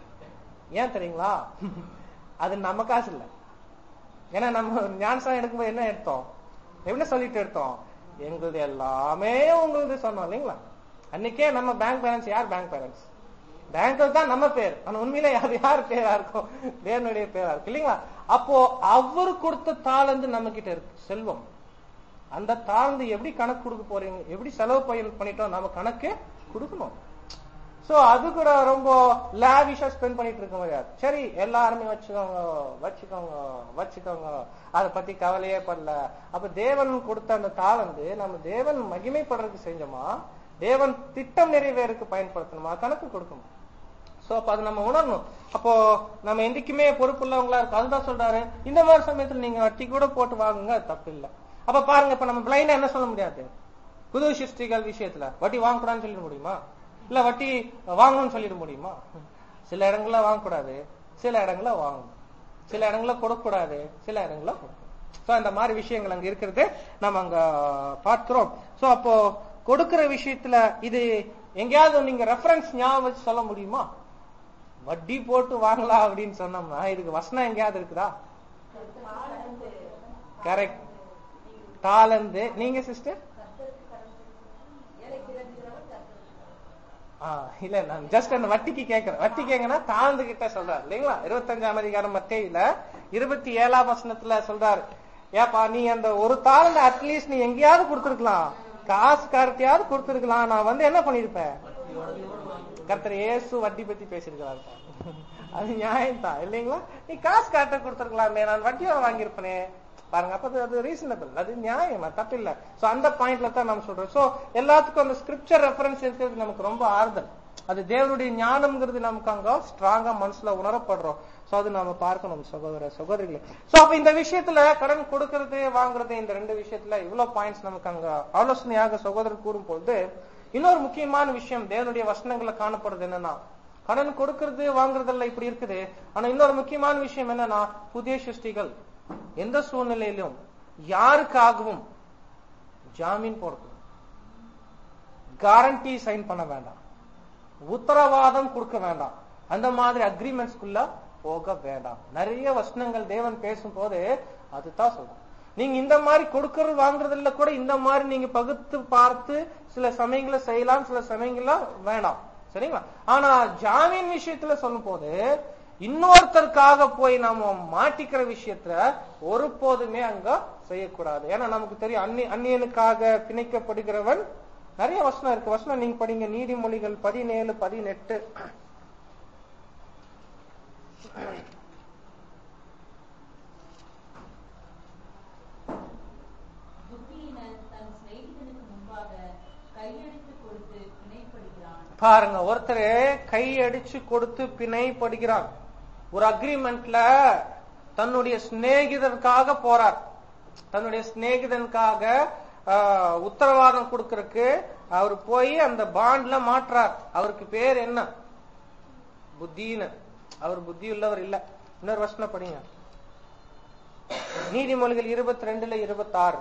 ஏன் தெரியுங்களா அது நம்ம காசு இல்ல ஏன்னா நம்ம ஞானசாரம் எடுக்கும்போது என்ன எடுத்தோம் என்ன சொல்லிட்டு எடுத்தோம் எங்களுது எல்லாமே உங்களுது சொன்னோம் இல்லைங்களா அன்னைக்கே நம்ம பேங்க் பேலன்ஸ் யார் பேங்க் பேலன்ஸ் பேங்க்ல தான் நம்ம பேர் ஆனா உண்மையில யார் யார் பேரா இருக்கும் தேவனுடைய பேரா இருக்கு இல்லைங்களா அப்போ அவர் கொடுத்த தாளந்து நம்ம கிட்ட இருக்கு செல்வம் அந்த தாழ்ந்து எப்படி கணக்கு கொடுக்க போறீங்க எப்படி செலவு பயன் பண்ணிட்டோம் நம்ம கணக்கு கொடுக்கணும் சோ அது கூட ரொம்ப லாவிஷா ஸ்பெண்ட் பண்ணிட்டு இருக்க முடியாது சரி எல்லாருமே வச்சுக்கோங்க வச்சுக்கோங்க வச்சுக்கோங்க அதை பத்தி கவலையே படல அப்ப தேவன் கொடுத்த அந்த தாளந்து நம்ம தேவன் மகிமைப்படுறதுக்கு செஞ்சோமா தேவன் திட்டம் நிறைவேறதுக்கு பயன்படுத்தணுமா கணக்கு கொடுக்கணும் சோ அப்ப அது நம்ம உணரணும் அப்போ நம்ம என்னைக்குமே பொறுப்புள்ளவங்களா இருக்கு அதுதான் சொல்றாரு இந்த மாதிரி சமயத்துல நீங்க வட்டி கூட போட்டு வாங்குங்க அது தப்பு இல்ல அப்ப பாருங்க இப்ப நம்ம பிளைண்டா என்ன சொல்ல முடியாது புது சிருஷ்டிகள் விஷயத்துல வட்டி வாங்கக்கூடாதுன்னு சொல்லிட முடியுமா இல்ல வட்டி வாங்கணும்னு சொல்லிட முடியுமா சில இடங்கள்ல வாங்கக்கூடாது சில இடங்கள்ல வாங்கணும் சில இடங்கள்ல கொடுக்கக்கூடாது சில இடங்கள்ல கொடுக்கணும் சோ அந்த மாதிரி விஷயங்கள் அங்க இருக்கிறது நம்ம அங்க பார்க்கிறோம் சோ அப்போ கொடுக்கிற விஷயத்துல இது எங்கேயாவது நீங்க ரெஃபரன்ஸ் ஞாபகம் வச்சு சொல்ல முடியுமா வட்டி போட்டு வாங்கலாம் அப்படின்னு சொன்னோம்னா இதுக்கு வசனம் எங்கேயாவது இருக்குதா கரெக்ட் தாளந்து நீங்க சிஸ்டர் ஆ, இல்ல நான் ஜஸ்ட் அந்த வட்டிக்கு கேக்குறேன் வட்டிக்கு எங்கன்னா தாழ்ந்து கிட்ட சொல்றாரு இல்லைங்களா இருபத்தஞ்சாம் அதிகாரம் மத்தியில இருபத்தி ஏழாம் வசனத்துல சொல்றாரு ஏப்பா நீ அந்த ஒரு தாழ்ந்த அட்லீஸ்ட் நீ எங்கேயாவது கொடுத்துருக்கலாம் காசு காரத்தையாவது கொடுத்துருக்கலாம் நான் வந்து என்ன பண்ணிருப்பேன் கர்த்தர் இயேசு வட்டி பத்தி பேசியிருக்கிறாரு அது நியாயம் தான் இல்லைங்களா நீ காசு காட்ட கொடுத்துருக்கலாமே நான் வட்டியோட வாங்கியிருப்பேனே பாருங்க அப்ப அது- அது ரீசனபிள் அது நியாயம் அது தப்பு இல்ல சோ அந்த பாயிண்ட்ல தான் நம்ம சொல்றோம் சோ எல்லாத்துக்கும் அந்த ஸ்கிரிப்சர் ரெஃபரன்ஸ் இருக்கிறது நமக்கு ரொம்ப ஆறுதல் அது தேவனுடைய ஞானம்ங்கிறது நமக்கு அங்க ஸ்ட்ராங்கா மனசுல உணரப்படுறோம் சோ அது நாம பார்க்கணும் சகோதர சகோதரிகளே சோ அப்ப இந்த விஷயத்துல கடன் கொடுக்கறது வாங்குறது இந்த ரெண்டு விஷயத்துல இவ்வளவு பாயிண்ட்ஸ் நமக்கு அங்க ஆலோசனையாக சகோதரர் கூறும் பொழுது இன்னொரு முக்கியமான விஷயம் தேவனுடைய வசனங்கள்ல காணப்படுறது என்னன்னா கடன் கொடுக்கறது வாங்குறதெல்லாம் இப்படி இருக்குது ஆனா இன்னொரு முக்கியமான விஷயம் என்னன்னா புதிய சிருஷ்டிகள் எந்த சூழ்நிலையிலும் யாருக்காகவும் ஜாமீன் போடக்கூடாது கேரண்டி சைன் பண்ண வேண்டாம் உத்தரவாதம் கொடுக்க வேண்டாம் அந்த மாதிரி அக்ரிமெண்ட்ஸ்குள்ள போக வேண்டாம் நிறைய வசனங்கள் தேவன் பேசும்போது அதுதான் சொல்றோம் நீங்க இந்த மாதிரி கொடுக்கறது வாங்குறதுல கூட இந்த மாதிரி நீங்க பகுத்து பார்த்து சில சமயங்களை செய்யலாம் சில சமயங்கள வேண்டாம் சரிங்களா ஆனா ஜாமீன் விஷயத்துல சொல்லும் போது இன்னொருத்தருக்காக போய் நாம மாட்டிக்கிற விஷயத்துல ஒருபோதுமே அங்க செய்யக்கூடாது ஏன்னா நமக்கு தெரியும் அந்நி அந்நியனுக்காக பிணைக்கப்படுகிறவன் நிறைய வசனம் இருக்கு வசனம் நீங்க படிங்க நீதிமொழிகள் பதினேழு பதினெட்டு புத்தியினன் தன் சிநேகிதனுக்கு முன்பாக கையெழுத்து கொடுத்து பிணைப்படுகிறான் பாருங்க ஒருத்தர் கை அடிச்சு கொடுத்து பிணைப்படுகிறான் ஒரு அக்ரிமெண்ட்ல தன்னுடைய சிநேகிதனுக்காக போறார் தன்னுடைய சிநேகிதனுக்காக ஆஹ், உத்தரவாதம் கொடுக்கறதுக்கு அவர் போய் அந்த பாண்ட்ல மாற்றார் அவருக்கு பேர் என்ன புத்தின்னு அவர் புத்தி உள்ளவர் இல்ல இன்னொரு வசனம் படிங்க நீதிமொழிகள் இருபத்தி ரெண்டுல இருபத்தாறு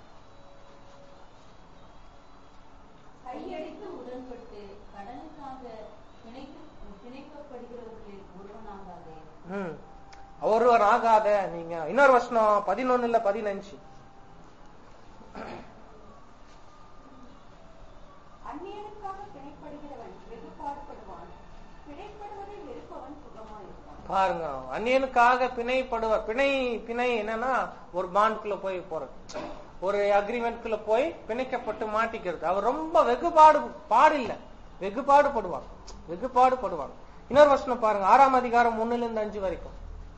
கையெழுத்து உடன்பட்டு கடனுக்காக பிணைக்கு பிணைக்கப்படுகிறவர்களில் ஒருவனாகாதே ம். ஒருவர் ஆகாத நீங்க இன்னொரு வருஷம் பதினொன்னுல பதினஞ்சு அந்நியனுக்காக பிணைப்படுகிறவன் வெகுபாடுபடுவான் பிணைப்படுவதை வெறுப்பவன் சுகமாயிருப்பான் பாருங்க அந்நியனுக்காக பிணைப்படுவார் பிணை பிணை என்னன்னா ஒரு பாண்டுக்குள்ள போய் போறது ஒரு அக்ரிமெண்ட்குள்ள போய் பிணைக்கப்பட்டு மாட்டிக்கிறது அவர் ரொம்ப வெகுபாடு பாடில்ல வெகுபாடுபடுவாங்க வெகுபாடுபடுவாங்க இன்னொரு வசனம் பாருங்க ஆறாம் அதிகாரம் ஒண்ணுல இருந்து அஞ்சு வரைக்கும்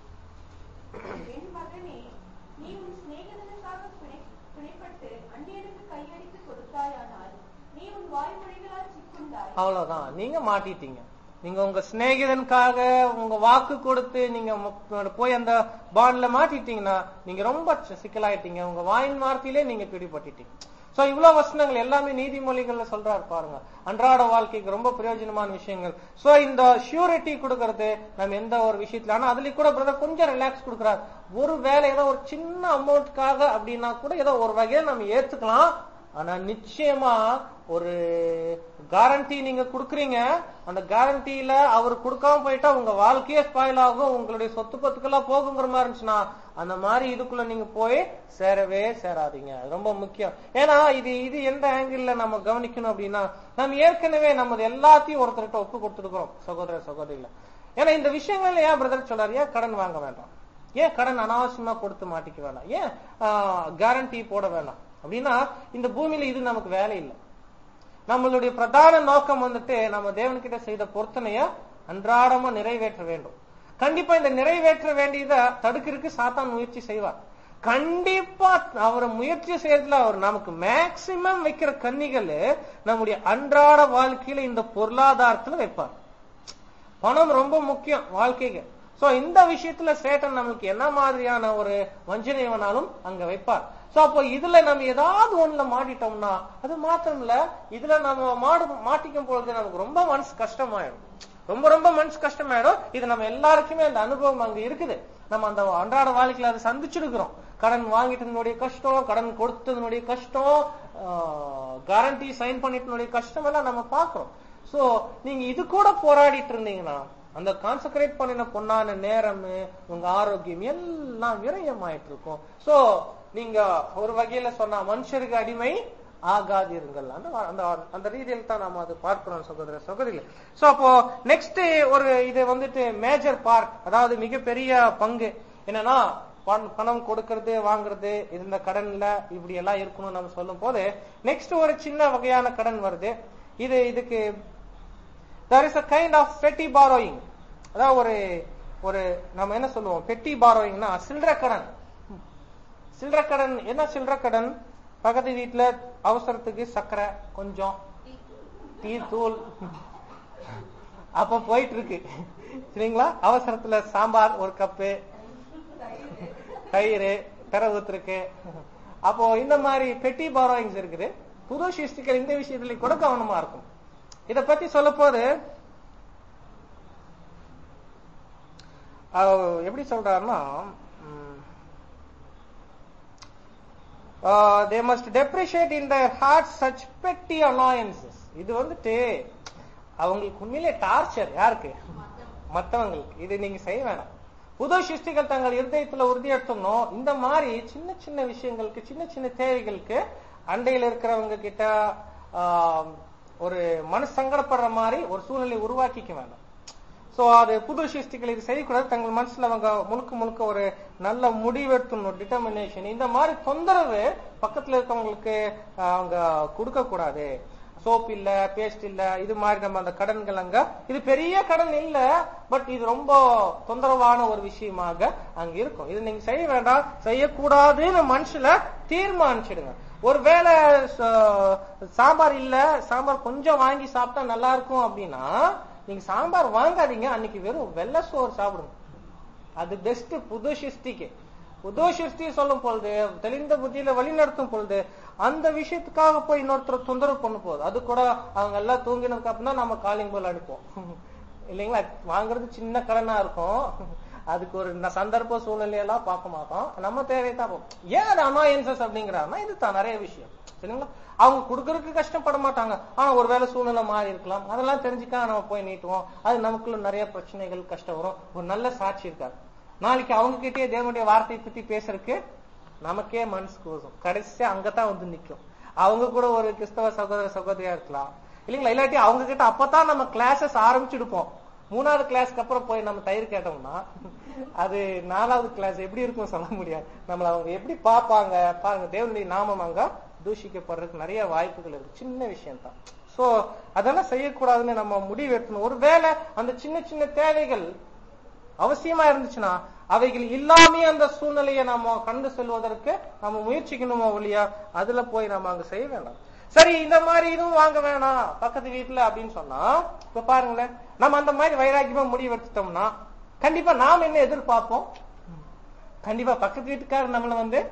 என் மகனே நீ உன் சிநேகிதனுக்காக பிணை- பிணைப்பட்டு அந்நியனுக்கு கையடித்து கொடுத்தாயானால் நீ உன் வாய்மொழிகளால் சிக்குண்டாய் அவ்வளவுதான் நீங்க மாட்டிட்டீங்க நீங்க உங்க சிநேகிதனுக்காக உங்க வாக்கு கொடுத்து நீங்க ம- போய் அந்த பாண்ட்ல மாட்டிட்டீங்கன்னா நீங்க ரொம்ப சிக்கலாயிட்டீங்க உங்க வாயின் வார்த்தையிலே நீங்க பிடிபட்டுட்டீங்க சோ இவ்வளவு வசனங்கள் எல்லாமே நீதிமொழிகள்ல சொல்றாரு பாருங்க அன்றாட வாழ்க்கைக்கு ரொம்ப பிரயோஜனமான விஷயங்கள் சோ இந்த ஷூரிட்டி கொடுக்கறது நம்ம எந்த ஒரு விஷயத்துல ஆனா அதுலயும் கூட பிரதர் கொஞ்சம் ரிலாக்ஸ் கொடுக்குறாரு ஒரு வேலை ஏதோ ஒரு சின்ன அமௌண்ட்காக அப்படின்னா கூட ஏதோ ஒரு வகையை நம்ம ஏத்துக்கலாம் ஆனா நிச்சயமா ஒரு கேரண்டி நீங்க குடுக்குறீங்க அந்த கேரண்டியில அவர் கொடுக்காம போயிட்டா உங்க வாழ்க்கையே ஸ்பாயில் ஆகும் உங்களுடைய சொத்து பத்துக்கெல்லாம் போகுங்கிற மாதிரி இருந்துச்சுன்னா அந்த மாதிரி இதுக்குள்ள நீங்க போய் சேரவே சேராதீங்க அது ரொம்ப முக்கியம் ஏன்னா இது இது எந்த ஆங்கிள் நம்ம கவனிக்கணும் அப்படின்னா நம்ம ஏற்கனவே நமது எல்லாத்தையும் ஒருத்தர்கிட்ட ஒப்பு கொடுத்துருக்கிறோம் சகோதர சகோதரிகள ஏன்னா இந்த விஷயங்கள்ல ஏன் பிரதர் சொல்றாரு ஏன் கடன் வாங்க வேண்டாம் ஏன் கடன் அனாவசியமா கொடுத்து மாட்டிக்க வேண்டாம் ஏன் கேரண்டி போட வேண்டாம் அப்படின்னா இந்த பூமியில இது நமக்கு வேலை இல்லை நம்மளுடைய பிரதான நோக்கம் வந்துட்டு நம்ம தேவன்கிட்ட செய்த பொருத்தனைய அன்றாடமா நிறைவேற்ற வேண்டும் கண்டிப்பா இந்த நிறைவேற்ற வேண்டியதை தடுக்கிறதுக்கு சாத்தான் முயற்சி செய்வார் கண்டிப்பா அவர் முயற்சி செய்யறதுல அவர் நமக்கு மேக்சிமம் வைக்கிற கன்னிகள் நம்முடைய அன்றாட வாழ்க்கையில இந்த பொருளாதாரத்துல வைப்பார் பணம் ரொம்ப முக்கியம் வாழ்க்கைக்கு சோ இந்த விஷயத்துல சேட்டன் நம்மளுக்கு என்ன மாதிரியான ஒரு வஞ்சனை வேணாலும் அங்க வைப்பார் சோ அப்போ இதுல நம்ம ஏதாவது ஒண்ணுல மாட்டிட்டோம்னா அது மாத்திரம் இல்ல இதுல நம்ம மாடு மாட்டிக்கும் பொழுது நமக்கு ரொம்ப மனசு கஷ்டமாயிடும் ரொம்ப ரொம்ப மனசு கஷ்டமாயிடும் இது நம்ம எல்லாருக்குமே அந்த அனுபவம் அங்க இருக்குது நம்ம அந்த அன்றாட வாழ்க்கையில அதை சந்திச்சிருக்கிறோம் கடன் வாங்கிட்டதனுடைய கஷ்டம் கடன் கொடுத்ததனுடைய கஷ்டம் கேரண்டி சைன் பண்ணிட்டனுடைய கஷ்டம் எல்லாம் நம்ம பாக்குறோம் சோ நீங்க இது கூட போராடிட்டு இருந்தீங்கன்னா அந்த கான்சென்ட்ரேட் பண்ணின பொண்ணான நேரம் உங்க ஆரோக்கியம் எல்லாம் விரயமாயிட்டு இருக்கும் சோ நீங்க ஒரு வகையில சொன்னா மனுஷருக்கு அடிமை ஆகாதிருங்கள் அந்த அந்த அந்த ரீதியில் தான் நாம அது பார்க்கிறோம் சகோதர சகோதரிகள் சோ அப்போ நெக்ஸ்ட் ஒரு இது வந்துட்டு மேஜர் பார்ட் அதாவது மிகப்பெரிய பங்கு என்னன்னா பண- பணம் கொடுக்கறது வாங்குறது இது இந்த கடன்ல இப்படி எல்லாம் இருக்கணும் நம்ம சொல்லும் போது நெக்ஸ்ட் ஒரு சின்ன வகையான கடன் வருது இது இதுக்கு there is a kind of petty borrowing அதாவது ஒரு ஒரு நம்ம என்ன சொல்லுவோம் பெட்டி பாரோயிங்னா சில்லற கடன் சில்லற கடன் என்ன சில்லற கடன் பக்கத்து வீட்டுல அவசரத்துக்கு சக்கரை கொஞ்சம் டீ தூள் அப்ப போயிட்டு இருக்கு சரிங்களா அவசரத்துல சாம்பார் ஒரு கப்பு தயிர் பெற ஊத்துருக்கு அப்போ இந்த மாதிரி பெட்டி பாரோயிங்ஸ் இருக்குது புது சிஸ்டிக்கல் இந்த விஷயத்துல கூட கவனமா இருக்கும் இத பத்தி சொல்ல போது எப்படி சொல்றாருன்னா they must depreciate in their heart such petty alliances இது வந்துட்டு அவங்களுக்கு உண்மையிலே டார்ச்சர் யாருக்கு மத்தவங்களுக்கு இது நீங்க செய்ய வேணாம் புது சிருஷ்டிகள் தங்கள் இருதயத்துல உறுதி எடுத்தோம்னோ இந்த மாதிரி சின்ன சின்ன விஷயங்களுக்கு சின்ன சின்ன தேவைகளுக்கு அண்டையில் இருக்கிறவங்க கிட்ட ஆஹ், ஒரு மனசு சங்கடப்படுற மாதிரி ஒரு சூழ்நிலை உருவாக்கிக்க வேண்டாம் சோ அது புது சிருஷ்டிகள் இது செய்யக்கூடாது தங்கள் மனசுல அவங்க முழுக்க முழுக்க ஒரு நல்ல முடிவெடுத்தணும் டிட்டர்மினேஷன் இந்த மாதிரி தொந்தரவு பக்கத்துல இருக்கவங்களுக்கு ஆஹ், அவங்க கொடுக்க கூடாது சோப் இல்ல பேஸ்ட் இல்ல இது மாதிரி நம்ம அந்த கடன்கள் அங்க இது பெரிய கடன் இல்ல பட் இது ரொம்ப தொந்தரவான ஒரு விஷயமாக அங்க இருக்கும் இது நீங்க செய்ய வேண்டாம் செய்யக்கூடாதுன்னு மனசுல தீர்மானிச்சிடுங்க ஒருவேளை ச- சாம்பார் இல்ல சாம்பார் கொஞ்சம் வாங்கி சாப்பிட்டா நல்லா இருக்கும் அப்படின்னா நீங்க சாம்பார் வாங்காதீங்க அன்னைக்கு வெறும் வெள்ளை சோறு சாப்பிடுங்க அது பெஸ்ட் புது சிருஷ்டிக்கு புது சிருஷ்டி சொல்லும் பொழுது தெளிந்த புத்தியில வழிநடத்தும் பொழுது அந்த விஷயத்துக்காக போய் இன்னொருத்தர் தொந்தரவு பண்ண போகுது அது கூட அவங்க எல்லாம் தூங்கினதுக்கு அப்புறம் தான் நம்ம காலிங் போல் அனுப்போம் இல்லைங்களா வாங்குறது சின்ன கடனா இருக்கும் அதுக்கு ஒரு ந- சந்தர்ப்ப சூழ்நிலையெல்லாம் பார்க்க மாட்டோம் நம்ம தேவையை தான் பார்ப்போம். ஏன் அது அனாயன்சஸ் அப்படிங்கிறாருன்னா இதுதான் நிறைய விஷயம் சரிங்களா அவங்க கொடுக்கறதுக்கு கஷ்டப்பட மாட்டாங்க ஆனா ஒருவேளை சூழ்நிலை மாறி இருக்கலாம் அதெல்லாம் தெரிஞ்சுக்கா நம்ம போய் நீட்டுவோம் அது நமக்குள்ள நிறைய பிரச்சனைகள் கஷ்டம் வரும் ஒரு நல்ல சாட்சி இருக்காது நாளைக்கு அவங்க கிட்டயே தேவனுடைய வார்த்தையை பத்தி பேசுறதுக்கு நமக்கே மனசு கூசும் கடைசியா அங்கதான் வந்து நிக்கும் அவங்க கூட ஒரு கிறிஸ்தவ சகோதர சகோதரியா இருக்கலாம் இல்லைங்களா இல்லாட்டி அவங்க கிட்ட அப்பதான் நம்ம கிளாஸஸ் ஆரம்பிச்சிடுப்போம் மூணாவது கிளாஸ்க்கு அப்புறம் போய் நம்ம தயிர் கேட்டோம்னா அது நாலாவது கிளாஸ் எப்படி இருக்கும் சொல்ல முடியாது நம்மள அவங்க எப்படி பார்ப்பாங்க பாருங்க தேவனுடைய நாமம் அங்க தூஷிக்கப்படுறதுக்கு நிறைய வாய்ப்புகள் இருக்கு சின்ன விஷயம் தான் சோ அதெல்லாம் செய்யக்கூடாதுன்னு நம்ம முடிவு எடுக்கணும் ஒருவேளை அந்த சின்ன சின்ன தேவைகள் அவசியமா இருந்துச்சுன்னா அவைகள் இல்லாமே அந்த சூழ்நிலையை நாம கண்டு செல்வதற்கு நம்ம முயற்சிக்கணுமோ ஒழியா அதுல போய் நம்ம அங்க செய்ய வேண்டாம் சரி இந்த மாதிரி இதுவும் வாங்க வேணாம் பக்கத்து வீட்டுல அப்படின்னு சொன்னா இப்ப பாருங்களேன் நம்ம அந்த மாதிரி வைராக்கியமா முடிவு எடுத்துட்டோம்னா கண்டிப்பா நாம் என்ன எதிர்பார்ப்போம் கண்டிப்பா பக்கத்து வீட்டுக்காரர் நம்மள வந்து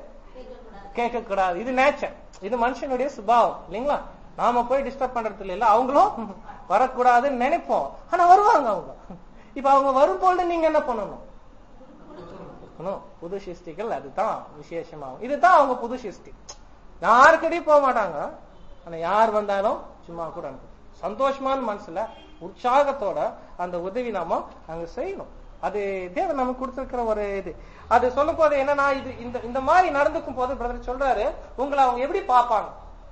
கேட்க கூடாது இது நேச்சர் இது மனுஷனுடைய சுபாவம் இல்லைங்களா நாம போய் டிஸ்டர்ப் பண்றது இல்ல அவங்களும் வரக்கூடாதுன்னு நினைப்போம் ஆனா வருவாங்க அவங்க இப்ப அவங்க வரும்போது நீங்க என்ன பண்ணணும் இருக்கணும். புது சிருஷ்டிகள் அதுதான் விசேஷமாகும் இதுதான் அவங்க புது சிருஷ்டி யாருக்கிட்டையும் போக மாட்டாங்க ஆனா யார் வந்தாலும் சும்மா கூட அனுப்பும் சந்தோஷமான மனசுல உற்சாகத்தோட அந்த உதவி நாம அங்க செய்யணும் அது தேவன் நமக்கு கொடுத்திருக்கிற ஒரு இது அது சொல்லும் போது என்னன்னா இது இந்த இந்த மாதிரி நடந்துக்கும் போது பிரதர் சொல்றாரு உங்களை அவங்க எப்படி பார்ப்பாங்க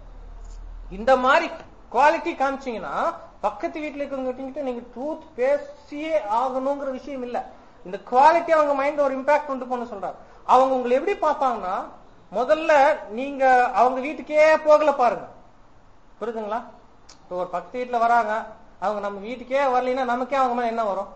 இந்த மாதிரி குவாலிட்டி காமிச்சீங்கன்னா பக்கத்து வீட்டுல இருக்கிறவங்க நீங்க ட்ரூத் பேசியே ஆகணுங்கிற விஷயம் இல்ல இந்த குவாலிட்டி அவங்க மைண்ட் ஒரு இம்பாக்ட் உண்டு பண்ண சொல்றாங்க அவங்க உங்களை எப்படி பார்ப்பாங்கன்னா முதல்ல நீங்க அவங்க வீட்டுக்கே போகல பாருங்க புரியுதுங்களா இப்போ ஒரு பக்கத்து வீட்டுல வராங்க அவங்க நம்ம வீட்டுக்கே வரலைன்னா நமக்கே அவங்க மேல என்ன வரும்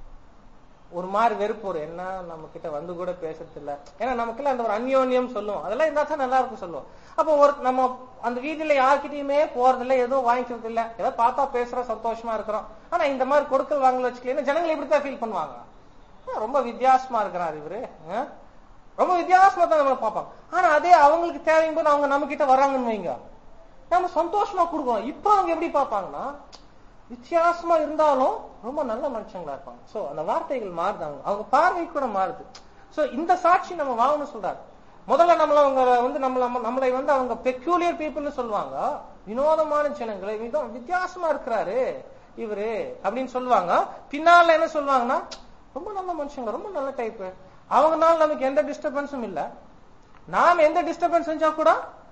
ஒரு மாதிரி வெறுப்பு வரும் என்ன நம்ம கிட்ட வந்து கூட பேசுறது இல்ல ஏன்னா நமக்குள்ள அந்த ஒரு அந்யோன்யம் சொல்லுவோம் அதெல்லாம் இருந்தா தான் நல்லா இருக்கும் சொல்லுவோம் அப்போ ஒரு நம்ம அந்த வீதியில யார்கிட்டயுமே போறது இல்ல எதுவும் வாங்கிக்கிறது இல்ல ஏதோ பார்த்தா பேசுறோம் சந்தோஷமா இருக்கிறோம் ஆனா இந்த மாதிரி கொடுக்கல் வாங்கல வச்சுக்கலாம் ஜனங்கள் இப்படித்தான் ஃபீல் பண்ணுவாங்க ஆ, ரொம்ப வித்தியாசமா இருக்கிறார் இவரு ஆ? ரொம்ப வித்தியாசமா தான் நம்மளை பார்ப்பாங்க ஆனா அதே அவங்களுக்கு தேவையும் போது அவங்க நம்ம கிட்ட வர்றாங்கன்னு வைங்க நம்ம சந்தோஷமா கொடுக்குறோம் இப்போ அவங்க எப்படி பார்ப்பாங்கன்னா வித்தியாசமா இருந்தாலும் ரொம்ப நல்ல மனுஷங்களா இருப்பாங்க சோ அந்த வார்த்தைகள் மாறுது அவங்க அவங்க பார்வை கூட மாறுது சோ இந்த சாட்சி நம்ம வாங்கணும்னு சொல்றாரு முதல்ல நம்மள அவங்க வந்து நம்மள நம்மளை வந்து அவங்க பெக்யூலியர் பீப்புள்னு சொல்லுவாங்க வினோதமான ஜனங்களை விதம் வித்தியாசமா இருக்கிறாரு இவரு அப்படின்னு சொல்லுவாங்க பின்னால என்ன சொல்லுவாங்கன்னா ரொம்ப நல்ல மனுஷங்க ரொம்ப நல்ல டைப் அவங்கனால நமக்கு எந்த டிஸ்டர்பன்ஸும் இல்ல நாம் எந்த டிஸ்டர்பன்ஸ் செஞ்சா கூட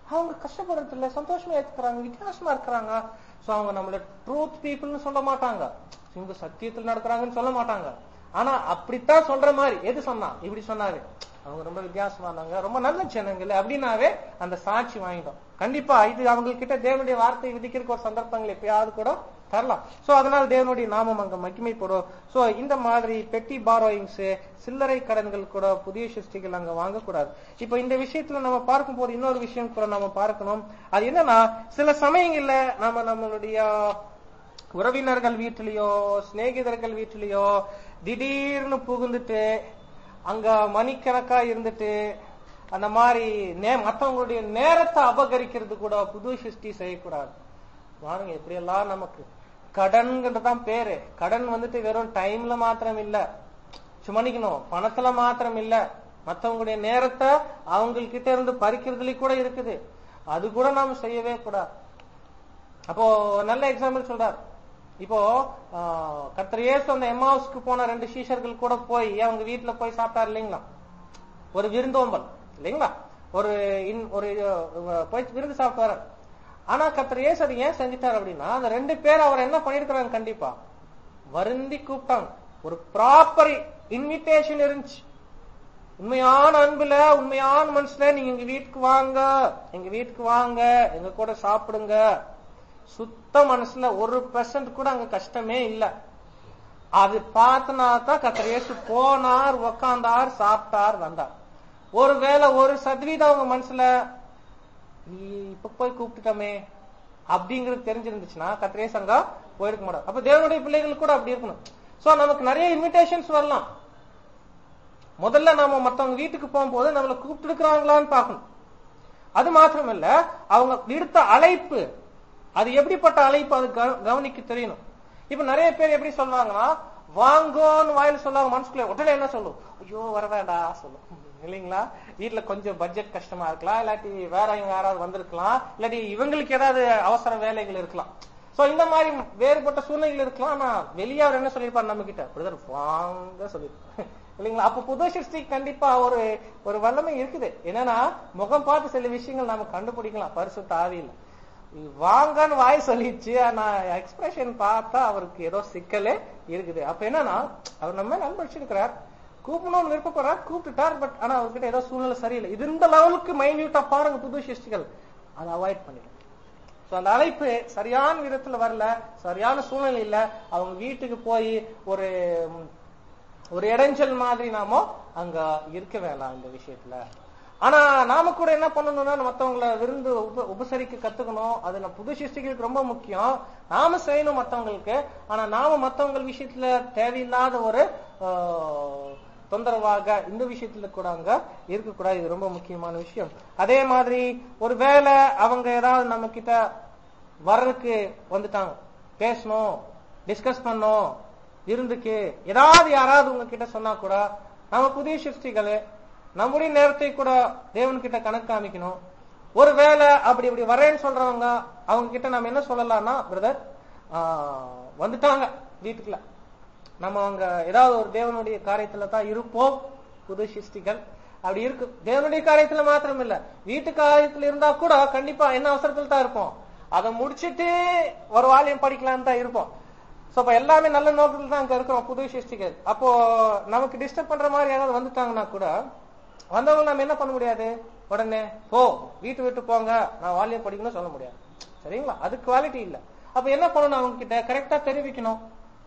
அவங்க கஷ்டப்படுறது இல்ல சந்தோஷமா ஏத்துக்கிறாங்க வித்தியாசமா இருக்கிறாங்க சோ அவங்க நம்மள ட்ரூத் பீப்புள்னு சொல்ல மாட்டாங்க இவங்க சத்தியத்தில் நடக்கிறாங்கன்னு சொல்ல மாட்டாங்க ஆனா அப்படித்தான் சொல்ற மாதிரி எது சொன்னா இப்படி சொன்னாரு அவங்க ரொம்ப வித்தியாசமானாங்க ரொம்ப நல்ல ஜனங்கள் அப்படின்னாவே அந்த சாட்சி வாங்கிட்டோம் கண்டிப்பா இது அவங்க கிட்ட தேவனுடைய வார்த்தை விதிக்கிறதுக்கு ஒரு சந்தர்ப்பங்கள் எப்பயாவது கூட தரலாம் சோ அதனால தேவனுடைய நாமம் அங்க மகிமைப்படும் சோ இந்த மாதிரி பெட்டி பாரோயிங்ஸ் சில்லறை கடன்கள் கூட புதிய சிருஷ்டிகள் அங்க வாங்கக்கூடாது இப்ப இந்த விஷயத்துல நம்ம பார்க்கும் போது இன்னொரு விஷயம் கூட நம்ம பார்க்கணும் அது என்னன்னா சில சமயங்கள்ல நம்ம நம்மளுடைய உறவினர்கள் வீட்டிலேயோ சிநேகிதர்கள் வீட்டிலேயோ திடீர்னு புகுந்துட்டு அங்க மணிக்கணக்கா இருந்துட்டு அந்த மாதிரி நே மத்தவங்களுடைய நேரத்தை அபகரிக்கிறது கூட புது சிருஷ்டி செய்யக்கூடாது பாருங்க எப்படியெல்லாம் நமக்கு கடன்கிறது தான் பேரு கடன் வந்துட்டு வெறும் டைம்ல மாத்திரம் இல்ல சுமணிக்கணும் பணத்துல மாத்திரம் இல்ல மத்தவங்களுடைய நேரத்தை அவங்கக்கிட்ட இருந்து பறிக்கிறதுல கூட இருக்குது அது கூட நாம செய்யவே கூடாது அப்போ நல்ல எக்ஸாம்பிள் சொல்றார் இப்போ கர்த்தர் இயேசு அந்த எம்மாவுஸ்க்கு போன ரெண்டு சீஷர்கள் கூட போய் அவங்க வீட்டுல போய் சாப்பிட்டாரு இல்லைங்களா ஒரு விருந்தோம்பல் இல்லைங்களா ஒரு இன்- ஒரு அஹ், போய் விருந்து சாப்பிட்டு வர ஆனா கர்த்தர் இயேசு அது ஏன் செஞ்சுட்டார் அப்படின்னா அந்த ரெண்டு பேர் அவர் என்ன பண்ணிருக்கிறாங்க கண்டிப்பா வருந்தி கூப்பிட்டாங்க ஒரு ப்ராப்பர் இன்விடேஷன் இருந்துச்சு உண்மையான அன்புல உண்மையான மனசுல நீங்க எங்க வீட்டுக்கு வாங்க எங்க வீட்டுக்கு வாங்க எங்க கூட சாப்பிடுங்க சுத்த மனசுல ஒரு பெர்சன்ட் கூட அங்க கஷ்டமே இல்ல அது பார்த்தனா தான் கர்த்தர் இயேசு போனார் உக்காந்தார் சாப்பிட்டார் வந்தார் ஒருவேளை ஒரு சதவீதம் அவங்க மனசுல "இ- இப்ப போய் கூப்பிட்டுட்டோமே அப்படிங்கிறது தெரிஞ்சிருந்துச்சுன்னா கர்த்தர் இயேசு அங்க போயிருக்க மாட்டார் அப்ப தேவனுடைய பிள்ளைகள் கூட அப்படி இருக்கணும் சோ நமக்கு நிறைய இன்விடேஷன்ஸ் வரலாம் முதல்ல நாம மத்தவங்க வீட்டுக்கு போகும்போது நம்மளை கூப்பிட்டு இருக்கிறாங்களான்னு பார்க்கணும் அது மாத்திரம் இல்ல அவங்க விடுத்த அழைப்பு அது எப்படிப்பட்ட அழைப்பு அது கவ- கவனிக்க தெரியணும் இப்ப நிறைய பேர் எப்படி சொல்லுவாங்கன்னா வாங்கோன்னு வாயில சொல்லுவாங்க மனசுக்குள்ள உடனே என்ன சொல்லும் ஐயோ வர வேண்டாம் சொல்லும் இல்லைங்களா வீட்டுல கொஞ்சம் பட்ஜெட் கஷ்டமா இருக்கலாம் இல்லாட்டி வேற இவங்க யாராவது வந்திருக்கலாம் இல்லாட்டி இவங்களுக்கு ஏதாவது அவசர வேலைகள் இருக்கலாம் சோ இந்த மாதிரி வேறுபட்ட சூழ்நிலைகள் இருக்கலாம் ஆனா வெளியே அவர் என்ன சொல்லியிருப்பார் நம்ம கிட்ட பிரதர் வாங்க சொல்லியிருப்பார் இல்லைங்களா அப்ப புது சிருஷ்டி கண்டிப்பா ஒரு ஒரு வல்லமை இருக்குது என்னன்னா முகம் பார்த்து சில விஷயங்கள் நாம கண்டுபிடிக்கலாம் பரிசுத்த ஆவியில இது வாங்கன்னு வாய் சொல்லிடுச்சு ஆனா எக்ஸ்பிரஷன் பார்த்தா அவருக்கு ஏதோ சிக்கலே இருக்குது அப்ப என்னன்னா அவர் நம்ம நண்படிச்சிருக்கிறார் கூப்பிடணும்னு விருப்பப்படுறார் கூப்பிட்டுட்டார் பட் ஆனா அவர்கிட்ட ஏதோ சூழ்நிலை சரியில்லை இது இந்த லெவலுக்கு மைன்யூட்டா பாருங்க புது சிருஷ்டிகள் அதை அவாய்ட் பண்ணிடும் சோ அந்த அழைப்பு சரியான விதத்துல வரல சரியான சூழ்நிலை இல்ல அவங்க வீட்டுக்கு போய் ஒரு ம், ஒரு இடைஞ்சல் மாதிரி நாம அங்க இருக்க வேணாம் இந்த விஷயத்துல ஆனா நாம கூட என்ன பண்ணணும்னா மத்தவங்கள விருந்து உப உபசரிக்க கத்துக்கணும் அது நம்ம புது சிருஷ்டிகளுக்கு ரொம்ப முக்கியம் நாம செய்யணும் மத்தவங்களுக்கு ஆனா நாம மத்தவங்க விஷயத்துல தேவையில்லாத ஒரு ஆஹ், தொந்தரவாக இந்த விஷயத்துல கூட அங்க இருக்கக்கூடாது இது ரொம்ப முக்கியமான விஷயம் அதே மாதிரி ஒரு வேளை அவங்க ஏதாவது நம்ம கிட்ட வர்றதுக்கு வந்துட்டாங்க பேசணும் டிஸ்கஸ் பண்ணோம் விருந்துக்கு ஏதாவது யாராவது உங்ககிட்ட சொன்னா கூட நம்ம புதிய சிருஷ்டிகள் நம்முடைய நேரத்தை கூட தேவன் கிட்ட கணக்கு காமிக்கணும் ஒருவேளை அப்படி இப்படி வரேன்னு சொல்றவங்க அவங்க கிட்ட நம்ம என்ன சொல்லலாம்னா பிரதர் வந்துட்டாங்க வீட்டுக்குள்ள நம்ம அவங்க ஏதாவது ஒரு தேவனுடைய காரியத்துல தான் இருப்போம் புது சிருஷ்டிகள் அப்படி இருக்கு தேவனுடைய காரியத்துல மாத்திரம் இல்ல வீட்டு காரியத்துல இருந்தா கூட கண்டிப்பா என்ன அவசரத்துல தான் இருப்போம் அதை முடிச்சிட்டு ஒரு வாலியம் படிக்கலாம்னு தான் இருப்போம் சோ அப்ப எல்லாமே நல்ல நோக்கத்துல தான் அங்க இருக்கிறோம் புது சிருஷ்டிகள் அப்போ நமக்கு டிஸ்டர்ப் பண்ற மாதிரி யாராவது வந்துட்டாங்கன்னா கூட வந்தவங்க நம்ம என்ன பண்ண முடியாது உடனே போ வீட்டு விட்டு போங்க நான் வாலியம் படிக்கணும்னு சொல்ல முடியாது சரிங்களா அது குவாலிட்டி இல்ல அப்ப என்ன பண்ணணும் அவங்க கிட்ட கரெக்டா தெரிவிக்கணும்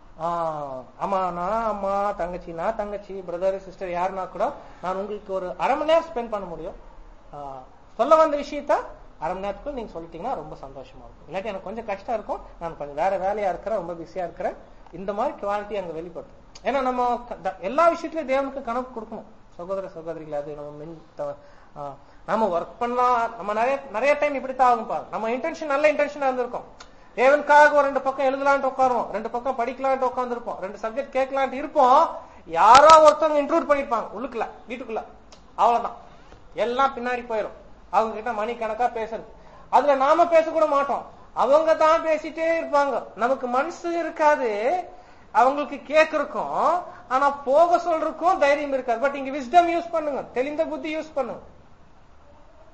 ஆஹ் ஆமா நான் அம்மா தங்கச்சினா தங்கச்சி பிரதர் சிஸ்டர் யாருன்னா கூட நான் உங்களுக்கு ஒரு அரை மணி நேரம் ஸ்பெண்ட் பண்ண முடியும் ஆஹ் சொல்ல வந்த விஷயத்த அரை மணி நேரத்துக்குள்ள நீங்க சொல்லிட்டீங்கன்னா ரொம்ப சந்தோஷமா இருக்கும் இல்லாட்டி எனக்கு கொஞ்சம் கஷ்டம் இருக்கும் நான் கொஞ்சம் வேற வேலையா இருக்கிறேன் ரொம்ப பிஸியா இருக்கிறேன் இந்த மாதிரி குவாலிட்டி அங்க வெளிப்படும் ஏன்னா நம்ம க- த- எல்லா விஷயத்திலயும் தேவனுக்கு கணக்கு கொடுக்கணும் சகோதர சகோதரிகள் அது நம்ம மின் த- ஆஹ் நம்ம ஒர்க் பண்ணா நம்ம நிறைய நிறைய டைம் இப்படித்தான் ஆகும் பாரு நம்ம இன்டென்ஷன் நல்ல இன்டென்ஷனா இருந்திருக்கும் தேவனுக்காக ஒரு ரெண்டு பக்கம் எழுதலான்ட்டு உட்காருவோம் ரெண்டு பக்கம் படிக்கலான்ட்டு உட்காந்துருப்போம் ரெண்டு சப்ஜெக்ட் கேட்கலான்ட்டு இருப்போம் யாரோ ஒருத்தவங்க இன்க்ளூட் பண்ணிருப்பாங்க உள்ளுக்குள்ள வீட்டுக்குள்ள அவ்வளவுதான் எல்லாம் பின்னாடி போயிடும் அவங்க கிட்ட மணிக்கணக்கா பேசுறது அதுல நாம பேசக்கூட மாட்டோம் அவங்க தான் பேசிட்டே இருப்பாங்க நமக்கு மனசு இருக்காது அவங்களுக்கு கேக்குறக்கும் ஆனா போக சொல்றதுக்கும் தைரியம் இருக்காது பட் இங்க விஸ்டம் யூஸ் பண்ணுங்க தெளிந்த புத்தி யூஸ் பண்ணுங்க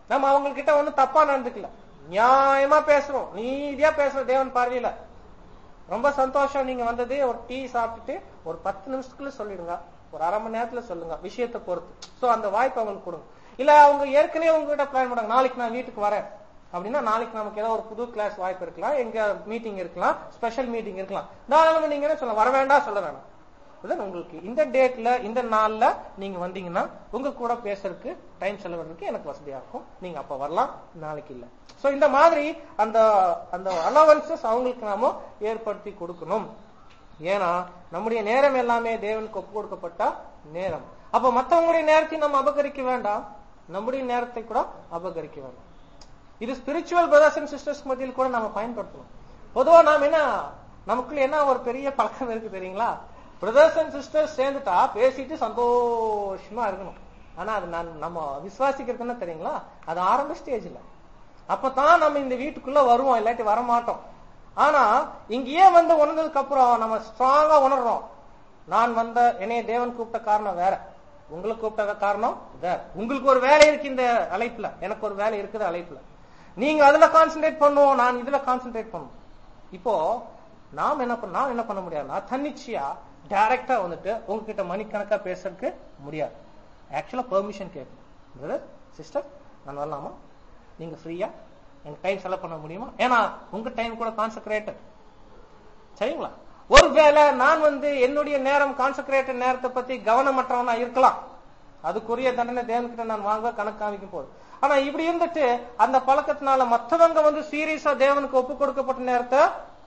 நம்ம அவங்க கிட்ட ஒண்ணும் தப்பா நடந்துக்கல நியாயமா பேசுறோம் நீதியா பேசுற தேவன் பார்வையில ரொம்ப சந்தோஷம் நீங்க வந்தது ஒரு டீ சாப்பிட்டுட்டு ஒரு பத்து நிமிஷத்துக்குள்ள சொல்லிடுங்க ஒரு அரை மணி நேரத்துல சொல்லுங்க விஷயத்தை பொறுத்து சோ அந்த வாய்ப்பு அவங்களுக்கு கொடுங்க இல்ல அவங்க ஏற்கனவே உங்ககிட்ட பிளான் பண்ணாங்க நாளைக்கு நான் வீட்டுக்கு வரேன் அப்படின்னா நாளைக்கு நமக்கு ஏதோ ஒரு புது கிளாஸ் வாய்ப்பு இருக்கலாம் எங்க மீட்டிங் இருக்கலாம் ஸ்பெஷல் மீட்டிங் இருக்கலாம் தாராளமா நீங்க என்ன சொல்லலாம் வர வேண்டாம் சொல்ல வேணாம் அதான் உங்களுக்கு இந்த டேட்ல இந்த நாள்ல நீங்க வந்தீங்கன்னா உங்க கூட பேசுறதுக்கு டைம் செலவிடுறதுக்கு எனக்கு வசதியா இருக்கும் நீங்க அப்ப வரலாம் நாளைக்கு இல்ல சோ இந்த மாதிரி அந்த அந்த அலவன்சஸ் அவங்களுக்கு நாம ஏற்படுத்தி கொடுக்கணும் ஏன்னா நம்முடைய நேரம் எல்லாமே தேவனுக்கு ஒப்பு கொடுக்கப்பட்ட நேரம் அப்ப மத்தவங்களுடைய நேரத்தை நம்ம அபகரிக்க வேண்டாம் நம்முடைய நேரத்தை கூட அபகரிக்க வேண்டாம் இது ஸ்பிரிச்சுவல் பிரதர்ஸ் அண்ட் சிஸ்டர்ஸ் மத்தியில் கூட நம்ம பயன்படுத்தணும் பொதுவா நாம என்ன நமக்குள்ள என்ன ஒரு பெரிய பழக்கம் இருக்கு தெரியுங்களா பிரதர்ஸ் அண்ட் சிஸ்டர்ஸ் சேர்ந்துட்டா பேசிட்டு சந்தோஷமா இருக்கணும் ஆனா அது நான் நம்ம விசுவாசிக்கிறதுன்னா தெரியுங்களா அது ஆரம்ப ஸ்டேஜ்ல அப்பதான் நம்ம இந்த வீட்டுக்குள்ள வருவோம் இல்லாட்டி வர மாட்டோம் ஆனா இங்கேயே வந்து உணர்ந்ததுக்கு அப்புறம் நம்ம ஸ்ட்ராங்கா உணர்றோம் நான் வந்த என்னைய தேவன் கூப்பிட்ட காரணம் வேற உங்களை கூப்பிட்ட காரணம் வேற உங்களுக்கு ஒரு வேலை இருக்கு இந்த அழைப்புல எனக்கு ஒரு வேலை இருக்குது அழைப்புல நீங்க அதுல கான்சென்ட்ரேட் பண்ணுவோம் நான் இதுல கான்சென்ட்ரேட் பண்ணுவோம் இப்போ நாம் என்ன பண்ண நான் என்ன பண்ண முடியாதுன்னா தன்னிச்சையா டைரக்டா வந்துட்டு உங்ககிட்ட மணிக்கணக்கா பேசுறதுக்கு முடியாது ஆக்சுவலா பெர்மிஷன் கேட்கணும் பிரதர் சிஸ்டர் நான் வரலாமா நீங்க ஃப்ரீயா எனக்கு டைம் செலவு பண்ண முடியுமா ஏன்னா உங்க டைம் கூட கான்சென்ட்ரேட்டட் சரிங்களா ஒருவேளை நான் வந்து என்னுடைய நேரம் கான்சென்ட்ரேட்டட் நேரத்தை பத்தி கவனமற்றவனா இருக்கலாம் அதுக்குரிய தண்டனை தேவன்கிட்ட நான் வாங்க கணக்கு காமிக்கும் போது ஆனா இப்படி இருந்துட்டு அந்த பழக்கத்தினால மற்றவங்க வந்து சீரியஸா தேவனுக்கு ஒப்பு கொடுக்கப்பட்ட நேரத்தை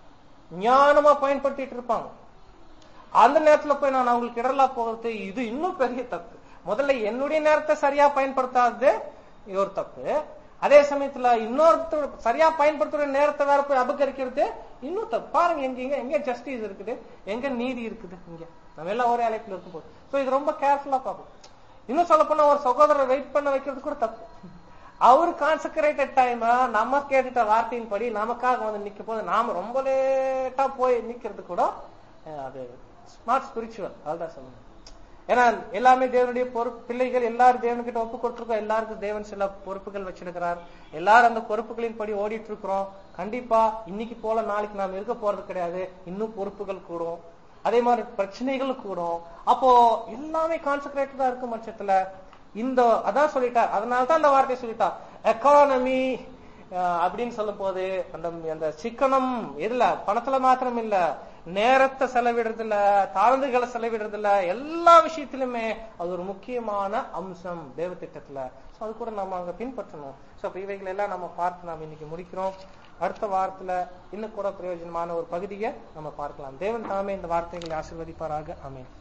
ஞானமா பயன்படுத்திட்டு இருப்பாங்க அந்த நேரத்துல போய் நான் அவங்களுக்கு இடரலா போகிறது இது இன்னும் பெரிய தப்பு முதல்ல என்னுடைய நேரத்தை சரியா பயன்படுத்தாதது இது ஒரு தப்பு அதே சமயத்துல இன்னொருத்தர் சரியா பயன்படுத்துற நேரத்தை வேற போய் அபகரிக்கிறது இன்னும் தப்பு பாருங்க எங்க எங்க எங்க ஜஸ்டிஸ் இருக்குது எங்க நீதி இருக்குது இங்க நம்ம எல்லாம் ஒரே அழைப்புல இருக்கும் போது சோ இது ரொம்ப கேர்ஃபுல்லா பார்ப்போம் இன்னும் சொல்ல போனா ஒரு சகோதரர் வெயிட் பண்ண வைக்கிறது கூட தப்பு அவர் கான்சென்ட்ரேட்டட் டைம் நம்ம கேட்டுட்ட வார்த்தையின் படி நமக்காக வந்து நிக்க போது நாம ரொம்ப லேட்டா போய் நிக்கிறது கூட அஹ், அது ஸ்மார்ட் ஸ்பிரிச்சுவல் அதுதான் சொல்லணும் ஏன்னா எல்லாமே தேவனுடைய பொறுப்பு பிள்ளைகள் எல்லாரும் தேவன்கிட்ட ஒப்பு கொடுத்துருக்கோம் எல்லாருக்கும் தேவன் சில பொறுப்புகள் வச்சிருக்கிறார் எல்லாரும் அந்த பொறுப்புகளின் படி ஓடிட்டு இருக்கிறோம் கண்டிப்பா இன்னைக்கு போல நாளைக்கு நாம் இருக்க போறது கிடையாது இன்னும் பொறுப்புகள் கூடும் அதே மாதிரி பிரச்சனைகள் கூடும் அப்போ எல்லாமே கான்சென்ட்ரேட்டடா இருக்கும் பட்சத்துல இந்த அதான் சொல்லிட்டார் அதனால தான் அந்த வார்த்தையை சொல்லிட்டார் எக்கானமி அப்படின்னு சொல்லும் போது அந்த அந்த சிக்கனம் எதுல பணத்துல மாத்திரம் இல்ல நேரத்தை செலவிடுறதுல தாழ்ந்துகளை செலவிடுறதுல எல்லா விஷயத்திலுமே அது ஒரு முக்கியமான அம்சம் தேவ திட்டத்துல சோ அது கூட நம்ம அங்க பின்பற்றணும் சோ அப்ப இவைகள் எல்லாம் நம்ம பார்த்து நாம் இன்னைக்கு முடிக்கிறோம் அடுத்த வாரத்துல இன்னும் கூட பிரயோஜனமான ஒரு பகுதியை நம்ம பார்க்கலாம் தேவன் தாமே இந்த வார்த்தைகளை ஆசீர்வதிப்பாராக ஆமென்